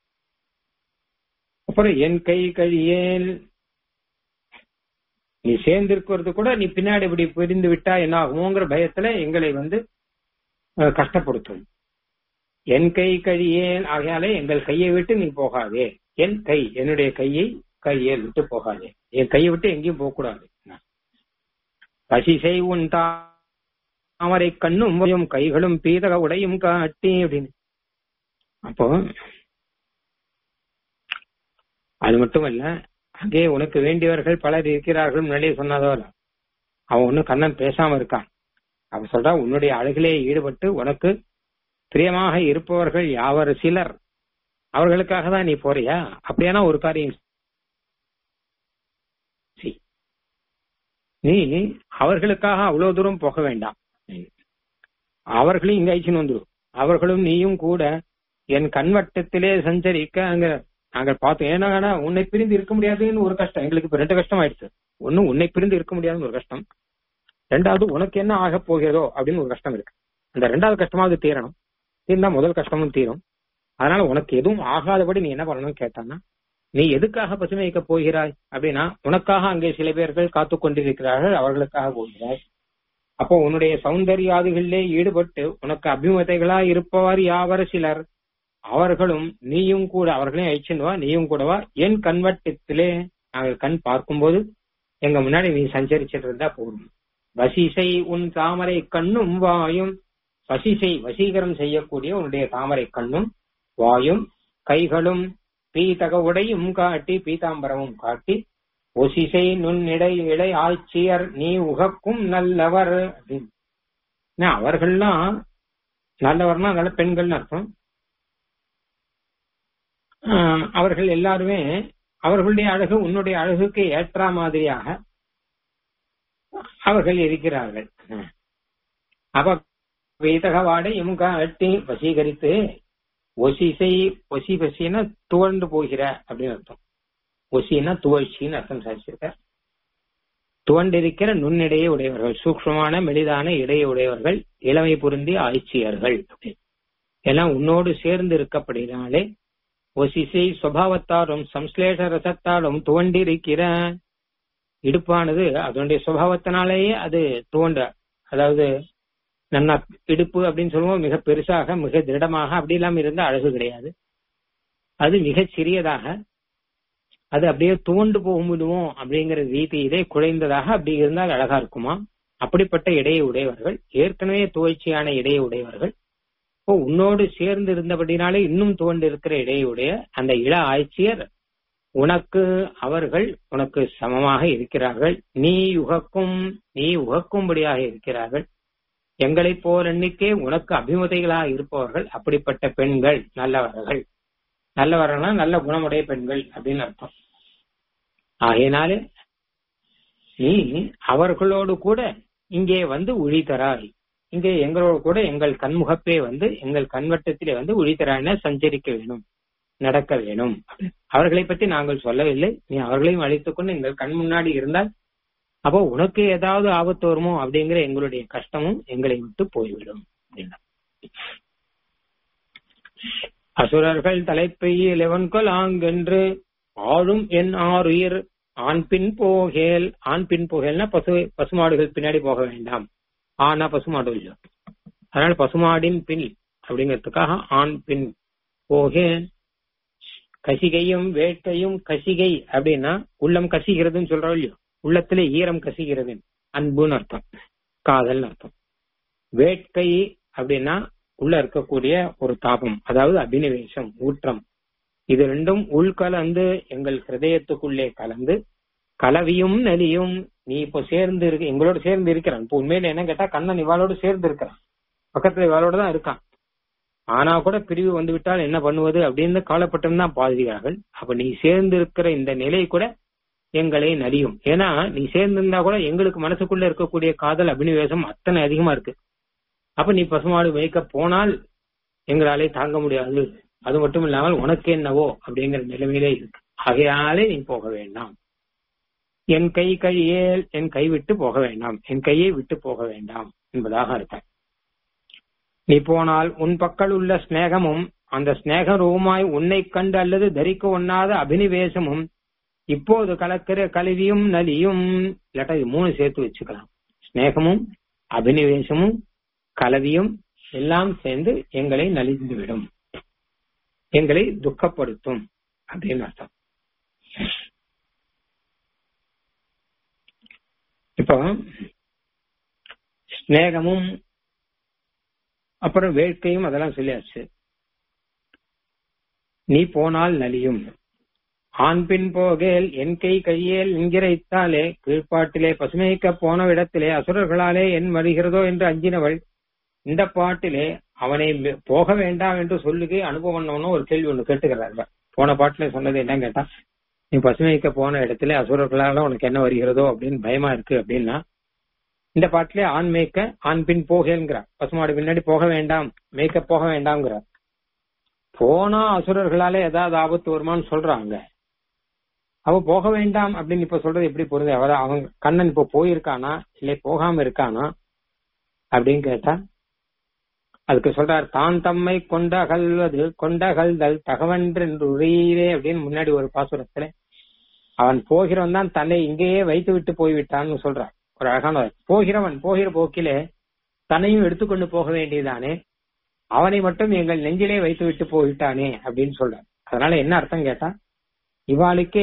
அப்புறம் என் கை கழியேல் நீ சேர்ந்து இருக்கிறது கூட நீ பின்னாடி இப்படி பிரிந்து விட்டா என்ன ஆகுமோங்கிற பயத்துல எங்களை வந்து அஹ், கஷ்டப்படுத்தும் என் கை கழியேன் ஆகையாலே எங்கள் கையை விட்டு நீ போகாதே என் கை என்னுடைய கையை கையை விட்டு போகாதே என் கையை விட்டு எங்கேயும் போக கூடாது பசிசை உன் தாமரை கண்ணும் உடையும் கைகளும் பீதக உடையும் காட்டி அப்படின்னு அப்போ அது மட்டுமல்ல அங்கே உனக்கு வேண்டியவர்கள் பலர் இருக்கிறார்கள் முன்னாடியே சொன்னதோ அவன் ஒன்னும் கண்ணன் பேசாம இருக்கான் அவன் சொல்றா உன்னுடைய அழகிலே ஈடுபட்டு உனக்கு பிரியமாக இருப்பவர்கள் யாவர் சிலர் அவர்களுக்காக தான் நீ போறியா அப்படியானா ஒரு காரியம் செய். நீ அவர்களுக்காக அவ்வளவு தூரம் போக வேண்டாம் அவர்களையும் இங்க அழிச்சுன்னு வந்துடும் அவர்களும் நீயும் கூட என் கண்வட்டத்திலே சஞ்சரிக்க அங்க நாங்கள் பார்த்தோம் ஏன்னா உன்னை பிரிந்து இருக்க முடியாதுன்னு ஒரு கஷ்டம் எங்களுக்கு இப்ப ரெண்டு கஷ்டம் ஆயிடுச்சு ஒண்ணு உன்னை பிரிந்து இருக்க முடியாதுன்னு ஒரு கஷ்டம் ரெண்டாவது உனக்கு என்ன ஆக போகிறதோ அப்படின்னு ஒரு கஷ்டம் இருக்கு அந்த ரெண்டாவது கஷ்டமாவது தீரணும் தீர்ந்தா முதல் கஷ்டமும் தீரும் அதனால உனக்கு எதுவும் ஆகாதபடி நீ என்ன பண்ணணும்னு கேட்டான்னா நீ எதுக்காக பசுமை வைக்க போகிறாய் அப்படின்னா உனக்காக அங்கே சில பேர்கள் காத்து கொண்டிருக்கிறார்கள் அவர்களுக்காக போகிறாய் அப்போ உன்னுடைய சௌந்தர்யாதிகளிலே ஈடுபட்டு உனக்கு அபிமதைகளா இருப்பவர் யாவர் சிலர் அவர்களும் நீயும் கூட அவர்களையும் அழிச்சுவா நீயும் கூடவா என் கண்வட்டத்திலே நாங்கள் கண் பார்க்கும்போது எங்க முன்னாடி நீ சஞ்சரிச்சிட்டு இருந்தா போதும் வசிசை உன் தாமரை கண்ணும் வாயும் வசிசை வசீகரம் செய்யக்கூடிய உன்னுடைய தாமரை கண்ணும் வாயும் கைகளும் பீதக உடையும் காட்டி பீதாம்பரமும் காட்டி ஒசிசை நுண்ணிடை இளை ஆட்சியர் நீ உகக்கும் நல்லவர் அப்படின்னு அவர்கள்லாம் நல்லவர்னா நல்ல பெண்கள்னு அர்த்தம் அவர்கள் எல்லாருமே அவர்களுடைய அழகு உன்னுடைய அழகுக்கு ஏற்ற மாதிரியாக அவர்கள் இருக்கிறார்கள் அப்ப வேதக வாடையும் காட்டி வசீகரித்து ஒசிசை ஒசி பசின்னா துவண்டு போகிற அப்படின்னு அர்த்தம் ஒசின்னா துவழ்ச்சின்னு அர்த்தம் சாதிச்சிருக்க துவண்டிருக்கிற நுண்ணிடையே உடையவர்கள் சூக்ஷமான மெலிதான இடையே உடையவர்கள் இளமை பொருந்தி ஆய்ச்சியர்கள் எல்லாம் உன்னோடு சேர்ந்து இருக்கப்படினாலே ஒசிசை சுவாவத்தாலும் சம்ஸ்லேஷ ரசத்தாலும் துவண்டிருக்கிற இடுப்பானது அதனுடைய சுபாவத்தினாலேயே அது துவண்ட அதாவது நம்ம இடுப்பு அப்படின்னு சொல்லுவோம் மிக பெருசாக மிக திருடமாக அப்படி இல்லாம இருந்தா அழகு கிடையாது அது மிக சிறியதாக அது அப்படியே துவண்டு போகும்போதுவோம் அப்படிங்கிற ரீதியிலே குறைந்ததாக அப்படி இருந்தால் அழகா இருக்குமா அப்படிப்பட்ட இடையை உடையவர்கள் ஏற்கனவே துவழ்ச்சியான இடையை உடையவர்கள் இப்போ உன்னோடு சேர்ந்து இருந்தபடினாலே இன்னும் துவண்டு இருக்கிற இடையுடைய அந்த இள ஆட்சியர் உனக்கு அவர்கள் உனக்கு சமமாக இருக்கிறார்கள் நீ உகக்கும் நீ உகக்கும்படியாக இருக்கிறார்கள் எங்களை போல் எண்ணிக்கை உனக்கு அபிமதைகளாக இருப்பவர்கள் அப்படிப்பட்ட பெண்கள் நல்லவர்கள் நல்லவர்கள்னா நல்ல குணமுடைய பெண்கள் அப்படின்னு அர்த்தம் ஆகையினாலே நீ அவர்களோடு கூட இங்கே வந்து உழித்தராய் இங்கே எங்களோடு கூட எங்கள் கண்முகப்பே வந்து எங்கள் கண்வட்டத்திலே வந்து உழித்தராய்னா சஞ்சரிக்க வேணும் நடக்க வேணும் அவர்களை பற்றி நாங்கள் சொல்லவில்லை நீ அவர்களையும் அழைத்துக் கொண்டு எங்கள் கண் முன்னாடி இருந்தால் அப்போ உனக்கு ஏதாவது ஆபத்து வருமோ அப்படிங்கிற எங்களுடைய கஷ்டமும் எங்களை விட்டு போய்விடும் அப்படின்னா அசுரர்கள் தலைப்பையில் எவன்கொல் ஆங்கென்று ஆளும் என் ஆறுயிர் ஆண் பின் போகேல் ஆண் பின் போகேல்னா பசு பசுமாடுகள் பின்னாடி போக வேண்டாம் ஆனா பசுமாடு இல்ல அதனால பசுமாடின் பின் அப்படிங்கிறதுக்காக ஆண் பின் போகேன் கசிகையும் வேட்கையும் கசிகை அப்படின்னா உள்ளம் கசிகிறதுன்னு சொல்றோம் இல்லையோ உள்ளத்திலே ஈரம் கசிகிறது அன்புன்னு அர்த்தம் காதல்னு அர்த்தம் வேட்கை அப்படின்னா உள்ள இருக்கக்கூடிய ஒரு தாபம் அதாவது அபினிவேசம் ஊற்றம் இது ரெண்டும் உள்கலந்து எங்கள் ஹிருதயத்துக்குள்ளே கலந்து கலவியும் நலியும் நீ இப்போ சேர்ந்து இருக்க எங்களோட சேர்ந்து இருக்கிறான் இப்போ உண்மையில என்ன கேட்டா கண்ணன் இவாளோட சேர்ந்து இருக்கிறான் பக்கத்துல இவாளோட தான் இருக்கான் ஆனா கூட பிரிவு வந்து விட்டால் என்ன பண்ணுவது அப்படின்னு கவலைப்பட்டும் தான் பாதுகார்கள் அப்ப நீ சேர்ந்து இருக்கிற இந்த நிலை கூட எங்களை நலியும் ஏன்னா நீ சேர்ந்திருந்தா கூட எங்களுக்கு மனசுக்குள்ள இருக்கக்கூடிய காதல் அபினிவேசம் அத்தனை அதிகமா இருக்கு அப்ப நீ பசுமாடு மேய்க்க போனால் எங்களாலே தாங்க முடியாது அது மட்டும் இல்லாமல் உனக்கு என்னவோ அப்படிங்கிற நிலைமையிலே இருக்கு ஆகையாலே நீ போக வேண்டாம் என் கை கையேல் என் கை விட்டு போக வேண்டாம் என் கையை விட்டு போக வேண்டாம் என்பதாக அர்த்தம் நீ போனால் உன் பக்கல் உள்ள ஸ்நேகமும் அந்த ஸ்நேக ரூபமாய் உன்னை கண்டு அல்லது தரிக்க ஒண்ணாத அபினிவேசமும் இப்போது கலக்கிற கல்வியும் நலியும் இல்லாட்டா இது மூணு சேர்த்து வச்சுக்கலாம் ஸ்நேகமும் அபினிவேசமும் கலவியும் எல்லாம் சேர்ந்து எங்களை நலிந்து விடும் எங்களை துக்கப்படுத்தும் அப்படின்னு அர்த்தம் இப்போ ஸ்நேகமும் அப்புறம் வேட்கையும் அதெல்லாம் சொல்லியாச்சு நீ போனால் நலியும் ஆண் பின் போகேல் என் கை கையேல் என்கிறைத்தாலே கீழ்ப்பாட்டிலே பசுமைக்க போன இடத்திலே அசுரர்களாலே என் வருகிறதோ என்று அஞ்சினவள் இந்த பாட்டிலே அவனை போக வேண்டாம் என்று சொல்லுகே அனுபவம் ஒரு கேள்வி ஒண்ணு கேட்டுக்கிறாங்க போன பாட்டுல சொன்னது என்ன கேட்டா நீ பசுமைக்க போன இடத்துல அசுரர்களால உனக்கு என்ன வருகிறதோ அப்படின்னு பயமா இருக்கு அப்படின்னா இந்த பாட்டிலே ஆண் மேய்க்க ஆண் பின் போகேங்கிறார் பசுமாடு பின்னாடி போக வேண்டாம் மேய்க்க போக வேண்டாம்ங்கிறார் போனா அசுரர்களால ஏதாவது ஆபத்து வருமான்னு சொல்றாங்க அவ போக வேண்டாம் அப்படின்னு இப்ப சொல்றது எப்படி பொருது அவ அவன் கண்ணன் இப்ப போயிருக்கானா இல்லை போகாம இருக்கானா அப்படின்னு கேட்டா அதுக்கு சொல்றார் தான் தம்மை கொண்டகல்வது கொண்டகல்தல் தகவன்றென்று உரையீரே அப்படின்னு முன்னாடி ஒரு பாசுரத்துல அவன் போகிறவன் தான் தன்னை இங்கேயே வைத்து விட்டு போய்விட்டான்னு சொல்றார் ஒரு அழகான போகிறவன் போகிற போக்கிலே தன்னையும் எடுத்துக்கொண்டு போக வேண்டியதானே அவனை மட்டும் எங்கள் நெஞ்சிலே வைத்து விட்டு போய்விட்டானே அப்படின்னு சொல்றார் அதனால என்ன அர்த்தம் கேட்டா இவாளுக்கே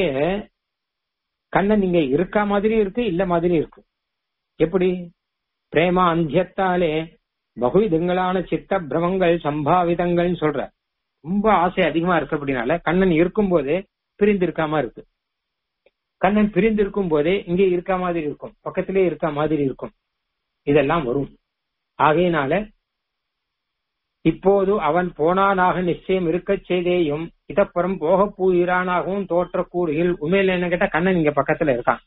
கண்ணன் இங்க இருக்கா மாதிரி இருக்கு இல்ல மாதிரி இருக்கு எப்படி பிரேமா அந்தியத்தாலே பகுவிதங்களான சித்த பிரமங்கள் சம்பாவிதங்கள்னு சொல்ற ரொம்ப ஆசை அதிகமா இருக்கு அப்படின்னால கண்ணன் இருக்கும் போதே பிரிந்து இருக்காம இருக்கு கண்ணன் பிரிந்து இருக்கும் போதே இங்கே இருக்க மாதிரி இருக்கும் பக்கத்திலே இருக்க மாதிரி இருக்கும் இதெல்லாம் வரும் ஆகையினால இப்போது அவன் போனானாக நிச்சயம் இருக்கச் செய்தேயும் இதப்புறம் போக போகிறானாகவும் தோற்ற கூறுகில் உண்மையில என்ன கேட்டா கண்ணன் இங்க பக்கத்துல இருக்கான்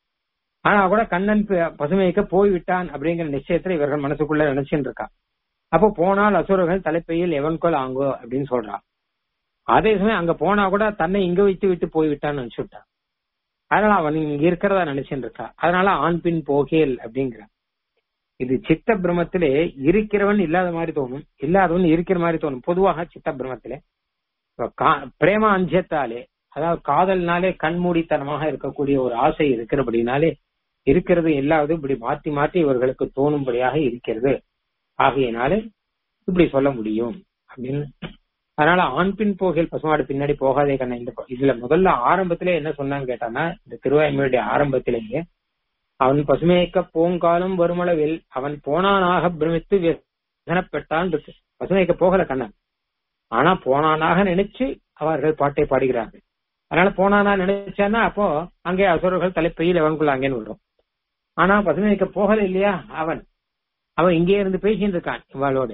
ஆனா கூட கண்ணன் பசுமைக்கு போய்விட்டான் அப்படிங்கிற நிச்சயத்துல இவர்கள் மனசுக்குள்ள நினைச்சுட்டு இருக்கா அப்போ போனால் அசுரர்கள் தலைப்பையில் எவன்கொள் ஆங்கோ அப்படின்னு சொல்றான் அதே சமயம் அங்க போனா கூட தன்னை இங்க வைத்து விட்டு போய்விட்டான்னு நினைச்சுட்டான் அதனால அவன் இங்க இருக்கிறதா நினைச்சுட்டு இருக்கா அதனால ஆண் பின் போகேல் அப்படிங்கிற இது சித்த பிரமத்திலே இருக்கிறவன் இல்லாத மாதிரி தோணும் இல்லாதவன் இருக்கிற மாதிரி தோணும் பொதுவாக சித்த பிரமத்திலே பிரேம அஞ்சத்தாலே அதாவது காதல்னாலே கண்மூடித்தனமாக இருக்கக்கூடிய ஒரு ஆசை இருக்கிறபடினாலே இருக்கிறது இல்லாத இப்படி மாற்றி மாற்றி இவர்களுக்கு தோணும்படியாக இருக்கிறது ஆகையினாலே இப்படி சொல்ல முடியும் அப்படின்னு அதனால ஆண் பின் போகையில் பசுமாடு பின்னாடி போகாதே கண்ணா இந்த இதுல முதல்ல ஆரம்பத்திலே என்ன சொன்னான்னு கேட்டானா இந்த திருவாய்மொழியுடைய ஆரம்பத்திலேயே அவன் பசுமையக்க பூங்காலம் வருமளவில் அவன் போனானாக பிரமித்து விசனப்பட்டான் இருக்கு பசுமையக்க போகல கண்ணன் ஆனா போனானாக நினைச்சு அவர்கள் பாட்டை பாடுகிறார்கள் அதனால போனானா நினைச்சானா அப்போ அங்கே அசுரர்கள் தலைப்பையில் அவனுக்குள்ள அங்கேன்னு வரும் ஆனா பசுமைக்க போகல இல்லையா அவன் அவன் இங்கே இருந்து பேசிட்டு இருக்கான் இவளோட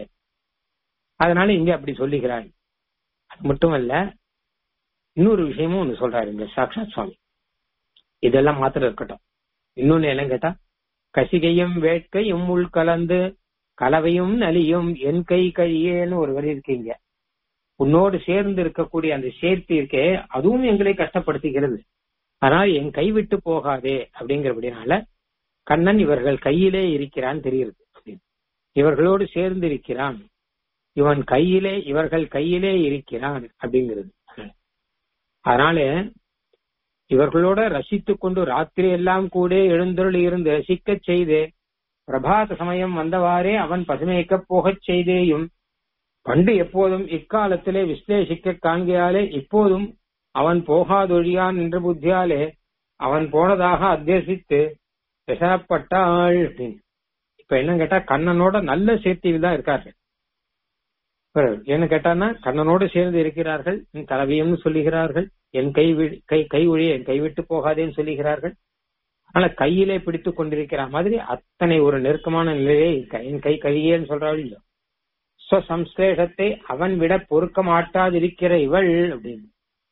அதனால இங்க அப்படி சொல்லுகிறாள் அது மட்டுமல்ல இன்னொரு விஷயமும் ஒண்ணு சொல்றாரு இங்க சாக்ஷாத் சுவாமி இதெல்லாம் மாத்திரம் இருக்கட்டும் இன்னொன்னு என்ன கேட்டா கசிகையும் வேட்கையும் உள் கலந்து கலவையும் நலியும் என் கை கழியேன்னு ஒரு வரி இருக்கீங்க உன்னோடு சேர்ந்து இருக்கக்கூடிய அந்த சேர்த்து இருக்கே அதுவும் எங்களை கஷ்டப்படுத்துகிறது ஆனால் என் கை விட்டு போகாதே அப்படிங்கிறபடினால கண்ணன் இவர்கள் கையிலே இருக்கிறான் தெரிகிறது இவர்களோடு சேர்ந்து இருக்கிறான் இவன் கையிலே இவர்கள் கையிலே இருக்கிறான் அப்படிங்கிறது அதனால இவர்களோட ரசித்துக் கொண்டு ராத்திரி எல்லாம் கூட எழுந்தருள் இருந்து ரசிக்கச் செய்து பிரபாத சமயம் வந்தவாறே அவன் பசுமைக்கப் போகச் செய்தேயும் பண்டு எப்போதும் இக்காலத்திலே விஸ்லேஷிக்க காண்கையாலே இப்போதும் அவன் போகாதொழியான் என்ற புத்தியாலே அவன் போனதாக அத்தியசித்து விசனப்பட்டாள் அப்படின்னு இப்ப என்ன கேட்டா கண்ணனோட நல்ல சேர்த்தியில் தான் இருக்கார்கள் என்ன கேட்டான்னா கண்ணனோடு சேர்ந்து இருக்கிறார்கள் என் கலவியம்னு சொல்லுகிறார்கள் என் கை கை கை ஒழிய என் கைவிட்டு போகாதேன்னு சொல்லுகிறார்கள் ஆனா கையிலே பிடித்து கொண்டிருக்கிற மாதிரி அத்தனை ஒரு நெருக்கமான நிலையே என் கை கையேன்னு சொல்றாள் இல்லையோ ஸ்வசம்ஸ்லேஷத்தை அவன் விட பொறுக்க மாட்டாதிருக்கிற இவள் அப்படின்னு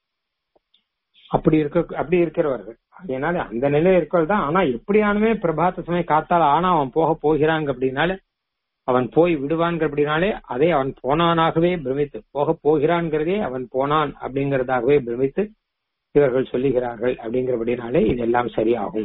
அப்படி இருக்க அப்படி இருக்கிறவர்கள் அதனால அந்த நிலையில இருக்கிறது தான் ஆனா எப்படியானுமே பிரபாத்த சமயம் காத்தால ஆனா அவன் போக போகிறாங்க அப்படின்னால அவன் போய் விடுவான்கிற அப்படின்னாலே அதை அவன் போனானாகவே பிரமித்து போக போகிறான்கிறதே அவன் போனான் அப்படிங்கறதாகவே பிரமித்து இவர்கள் சொல்லுகிறார்கள் அப்படிங்கிறபடினாலே இதெல்லாம் சரியாகும்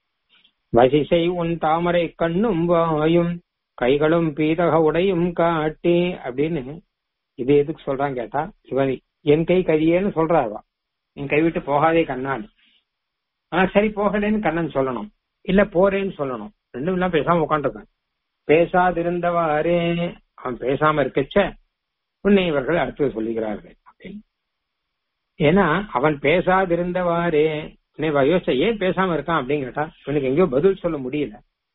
வசிசை உன் தாமரை கண்ணும் வாயும் கைகளும் பீதக உடையும் காட்டி அப்படின்னு இது எதுக்கு சொல்றான் கேட்டா இவன் என் கை கதியேன்னு சொல்றாவா என் கைவிட்டு போகாதே கண்ணான் ஆனா சரி போகலேன்னு கண்ணன் சொல்லணும் இல்ல போறேன்னு சொல்லணும் ரெண்டும் இல்லாம பேசாம உட்காந்துருக்கான் பேசாதிருந்தவாறே அவன் பேசாம இருக்கச்ச உன்னை இவர்கள் அடுத்தது சொல்லுகிறார்கள் அப்படின்னு ஏன்னா அவன் பேசாதிருந்தவாறே உன்னை யோசிச்ச ஏன் பேசாம இருக்கான் அப்படிங்கிறட்டா இவனுக்கு எங்கேயோ பதில் சொல்ல முடியல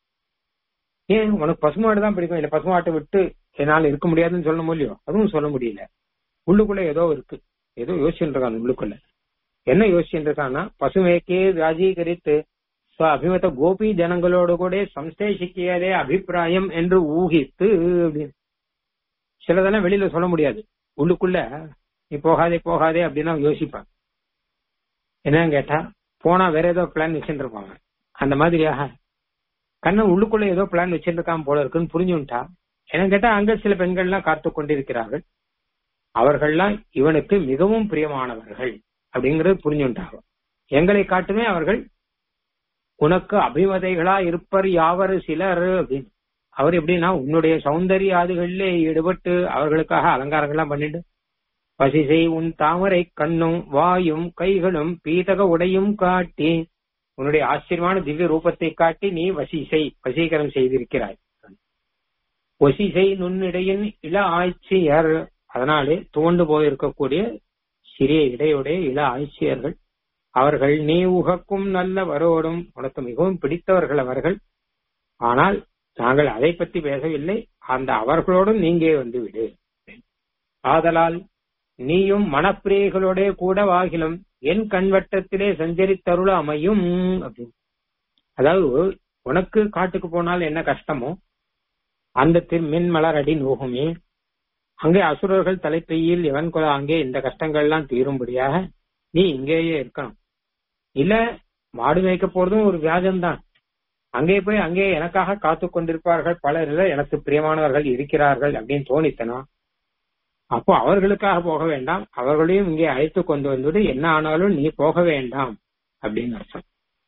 ஏன் உனக்கு பசுமாடு தான் பிடிக்கும் இல்ல பசுமாட்டை விட்டு என்னால இருக்க முடியாதுன்னு சொல்ல முடியும் அதுவும் சொல்ல முடியல உள்ளுக்குள்ள ஏதோ இருக்கு ஏதோ யோசிச்சுட்டு இருக்கான் உள்ளுக்குள்ள என்ன யோசிச்சுட்டு இருக்கான்னா பசுமைக்கே ராஜீகரித்து அபிமத கோபி ஜனங்களோடு கூட சம்சேஷிக்கிறதே அபிப்பிராயம் என்று ஊகித்து அப்படின்னு சிலதெல்லாம் வெளியில சொல்ல முடியாது உள்ளுக்குள்ள நீ போகாதே போகாதே அப்படின்னு யோசிப்பான் என்னன்னு கேட்டா போனா வேற ஏதோ பிளான் வச்சுட்டு இருப்பாங்க அந்த மாதிரியாக கண்ணன் உள்ளுக்குள்ள ஏதோ பிளான் வச்சிருக்கான் போல இருக்குன்னு புரிஞ்சுட்டா என்ன கேட்டா அங்க சில பெண்கள்லாம் காத்து கொண்டிருக்கிறார்கள் அவர்கள்லாம் இவனுக்கு மிகவும் பிரியமானவர்கள் அப்படிங்கறது புரிஞ்சுட்டாங்க எங்களை காட்டுமே அவர்கள் உனக்கு அபிமதைகளா இருப்பர் யாவர் சிலர் அப்படின்னு அவர் எப்படின்னா உன்னுடைய சௌந்தரிய ஆதுகளிலே ஈடுபட்டு அவர்களுக்காக அலங்காரங்கள்லாம் பண்ணிட்டு பசிசை உன் தாமரை கண்ணும் வாயும் கைகளும் பீதக உடையும் காட்டி உன்னுடைய ஆச்சரியமான திவ்ய ரூபத்தை காட்டி நீ வசிசை வசீகரம் செய்திருக்கிறாய் ஒசிசை நுண்ணிடையின் இள ஆட்சியர் அதனாலே துவண்டு போயிருக்கக்கூடிய சிறிய இடையுடைய இள ஆட்சியர்கள் அவர்கள் நீ உகக்கும் நல்லவரோடும் உனக்கு மிகவும் பிடித்தவர்கள் அவர்கள் ஆனால் நாங்கள் அதை பற்றி பேசவில்லை அந்த அவர்களோடும் நீங்கே வந்து விடு ஆதலால் நீயும் மனப்பிரியைகளோட கூட வாகிலும் என் கண்வட்டத்திலே சஞ்சரித்தருள அமையும் அப்படின்னு அதாவது உனக்கு காட்டுக்கு போனால் என்ன கஷ்டமோ அந்த மின் மலர் அடி நோகுமே அங்கே அசுரர்கள் தலைப்பையில் எவன் கொல அங்கே இந்த கஷ்டங்கள்லாம் தீரும்படியாக நீ இங்கேயே இருக்கணும் இல்ல மாடு மேய்க்க போறதும் ஒரு வியாஜம்தான் அங்கே போய் அங்கே எனக்காக காத்து கொண்டிருப்பார்கள் பலர் எனக்கு பிரியமானவர்கள் இருக்கிறார்கள் அப்படின்னு தோணித்தனா அப்போ அவர்களுக்காக போக வேண்டாம் அவர்களையும் இங்கே அழைத்து கொண்டு வந்தது என்ன ஆனாலும் நீ போக வேண்டாம் அப்படின்னு அர்த்தம்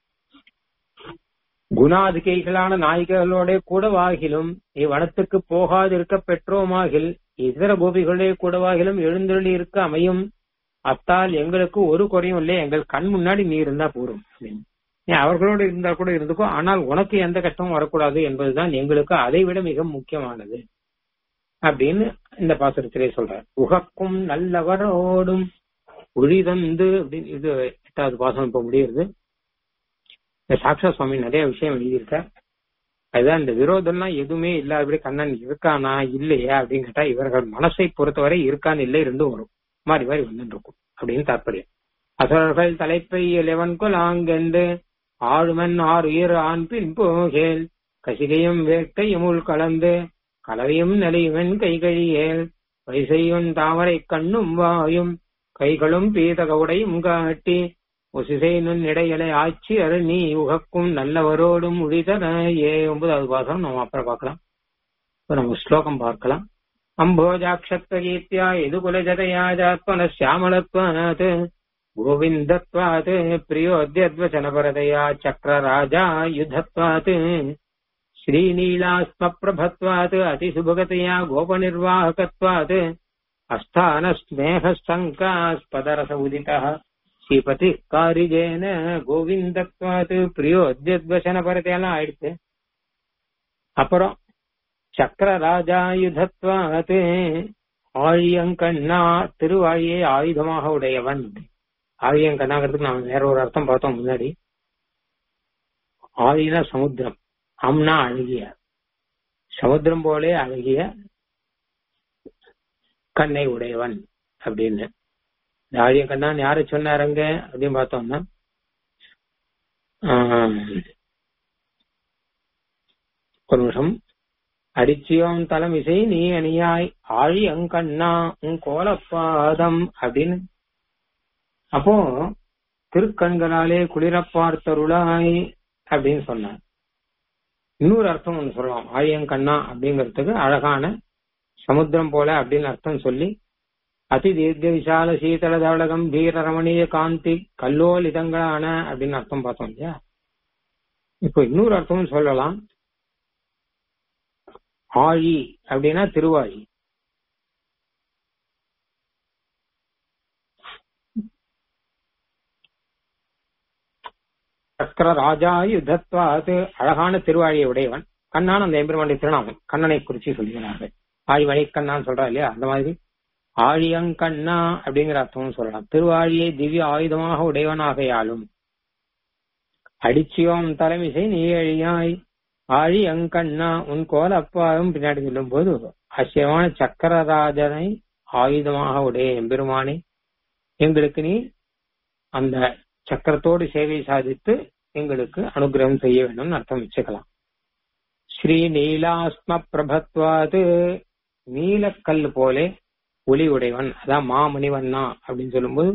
குணாதிகைகளான நாய்களோட கூட வாகிலும் இவ்வனத்துக்கு போகாதிருக்க பெற்றோமாகில் இதர கோபிகளே கூடவாகிலும் எழுந்தருளி இருக்க அமையும் அத்தால் எங்களுக்கு ஒரு குறையும் இல்லை எங்கள் கண் முன்னாடி நீ இருந்தா போரும் நீ அவர்களோடு இருந்தா கூட இருந்துக்கோ ஆனால் உனக்கு எந்த கஷ்டமும் வரக்கூடாது என்பதுதான் எங்களுக்கு அதை விட மிக முக்கியமானது அப்படின்னு இந்த பாசுரத்திலே சொல்றார் உகக்கும் நல்லவரோடும் ஒழிதந்து அப்படின்னு இது எட்டாவது பாசனம் இப்ப முடியுது இந்த சாக்ஷா சுவாமி நிறைய விஷயம் எழுதியிருக்கார் அதுதான் இந்த விரோதம்லாம் எதுவுமே இல்லாதபடி கண்ணன் இருக்கானா இல்லையா அப்படின்னு கேட்டா இவர்கள் மனசை பொறுத்தவரை இருக்கான்னு இல்லை ரெண்டும் வரும் மாறி மாறி வந்துட்டு இருக்கும் அப்படின்னு தாற்பயம் அசுரர்கள் தலைப்பை இலவன் கொலாங்கென்று ஆளுமன் ஆறு உயிர் ஆண் பின் போகேல் கசிகையும் வேட்கையுமுள் கலந்து கலவையும் நிலையுவன் கைகழியேல் வைசையும் தாமரை கண்ணும் வாயும் கைகளும் பீதக உடையும் காட்டி ஒசிசை நுண் இடையலை ஆட்சி அருள் நீ உகக்கும் நல்லவரோடும் உழிதன ஏ ஒன்பதாவது பாசம் நம்ம அப்புறம் பார்க்கலாம் இப்ப நம்ம ஸ்லோகம் பார்க்கலாம் அம்போஜாட்சத்வகீர்த்தியா எது குலஜதயாஜாத்மன சியாமலத்வாத் கோவிந்தத்வாத் பிரியோத்யத்வச்சனபரதயா சக்கரராஜா யுதத்வாத் श्रीनीलास्मप्रभत्वात् अतिसुभगतया गोपनिर्वाहकत्वात् अस्थानस्नेहशङ्कास्पदरस उदितः श्रीपतिः कारिजेन கோவிந்தத்வாத் பிரியோத்யத்வசனபரத்தையெல்லாம் ஆயிடுச்சு அப்புறம் சக்கரராஜாயுதத்வாத் ஆழியங்கண்ணா திருவாழியை ஆயுதமாக உடையவன் ஆழியங்கண்ணாங்கிறதுக்கு நாம வேற ஒரு அர்த்தம் பார்த்தோம் முன்னாடி ஆழினா சமுத்திரம் அம்னா அழகிய சமுத்திரம் போலே அழகிய கண்ணை உடையவன் அப்படின்னு ஆழிய கண்ணான் யாரு சொன்னாருங்க அப்படின்னு பார்த்தோம்னா ஒரு நிமிஷம் அடிச்சியோம் தலம் இசை நீ அணியாய் ஆழி அங்கண்ணா உன் கோலப்பாதம் அப்படின்னு அப்போ திருக்கண்களாலே குளிர பார்த்தருளாய் அப்படின்னு சொன்னார் இன்னொரு அர்த்தம் ஒன்று சொல்லலாம் ஆழியங்கண்ணா அப்படிங்கிறதுக்கு அழகான சமுத்திரம் போல அப்படின்னு அர்த்தம் சொல்லி அதி தீர்க்க விசால சீதள தவள கம்பீர ரமணீய காந்தி கல்லோலிதங்களான அப்படின்னு அர்த்தம் பார்த்தோம் இல்லையா இப்போ இன்னொரு அர்த்தமும் சொல்லலாம் ஆழி அப்படின்னா திருவாழி சக்கர ராஜா யுத்தத்வாது அழகான திருவாழியை உடையவன் கண்ணான் அந்த எம்பெருமானுடைய திருநாமம் கண்ணனை குறிச்சு சொல்கிறார்கள் ஆழி வழி கண்ணான்னு சொல்றா இல்லையா அந்த மாதிரி ஆழியங்கண்ணா அப்படிங்கிற அர்த்தமும் சொல்லலாம் திருவாழியை திவ்ய ஆயுதமாக உடையவனாகையாலும் அடிச்சியோம் தலைமிசை நீ எழியாய் ஆழி அங்கண்ணா உன் கோல அப்பாவும் பின்னாடி சொல்லும் போது ஆச்சரியமான சக்கரராஜனை ஆயுதமாக உடைய எம்பெருமானே எங்களுக்கு நீ அந்த சக்கரத்தோடு சேவை சாதித்து எங்களுக்கு அனுகிரகம் செய்ய வேண்டும் அர்த்தம் வச்சுக்கலாம் ஸ்ரீ நீலாஸ்ம பிரபத்வாது நீலக்கல் போலே ஒளி உடையவன் அதான் மாமணிவண்ணா அப்படின்னு சொல்லும்போது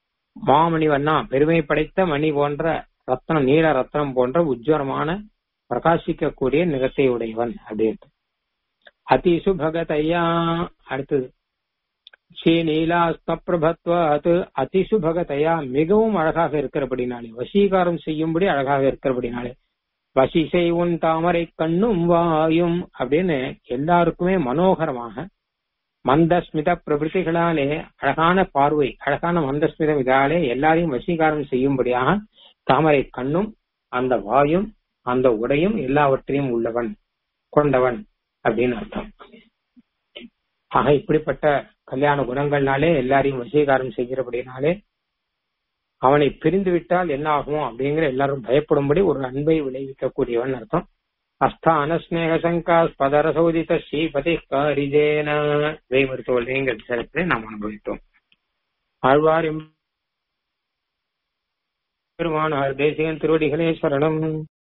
மாமணிவண்ணா பெருமை படைத்த மணி போன்ற ரத்னம் நீல ரத்னம் போன்ற உஜ்வரமான பிரகாசிக்கக்கூடிய நிறத்தை உடையவன் அப்படின்ட்டு அதிசுபகதையா அடுத்தது ஸ்ரீ நீலாஸ்தப்பிரபத்வாத் அதிசுபகதையா மிகவும் அழகாக இருக்கிறபடினாலே வசீகாரம் செய்யும்படி அழகாக இருக்கிறபடினாலே வசிசை உன் தாமரை கண்ணும் வாயும் அப்படின்னு எல்லாருக்குமே மனோகரமாக மந்தஸ்மித பிரபுத்திகளாலே அழகான பார்வை அழகான மந்தஸ்மிதம் இதாலே எல்லாரையும் வசீகாரம் செய்யும்படியாக தாமரை கண்ணும் அந்த வாயும் அந்த உடையும் எல்லாவற்றையும் உள்ளவன் கொண்டவன் அப்படின்னு அர்த்தம் ஆக இப்படிப்பட்ட கல்யாண குணங்கள்னாலே எல்லாரையும் வசீகாரம் செய்கிறபடினாலே அவனை பிரிந்து விட்டால் என்ன ஆகும் அப்படிங்கிற எல்லாரும் பயப்படும்படி ஒரு அன்பை விளைவிக்கக்கூடியவன் அர்த்தம் அஸ்தான ஸ்நேக சங்காஸ்பதர சோதித ஸ்ரீபதி காரிஜேன வேமருத்தோல்விங்கிற சிறப்பிலே நாம் அனுபவித்தோம் ஆழ்வார் பெருமானார் தேசிகன் திருவடிகளே சரணம்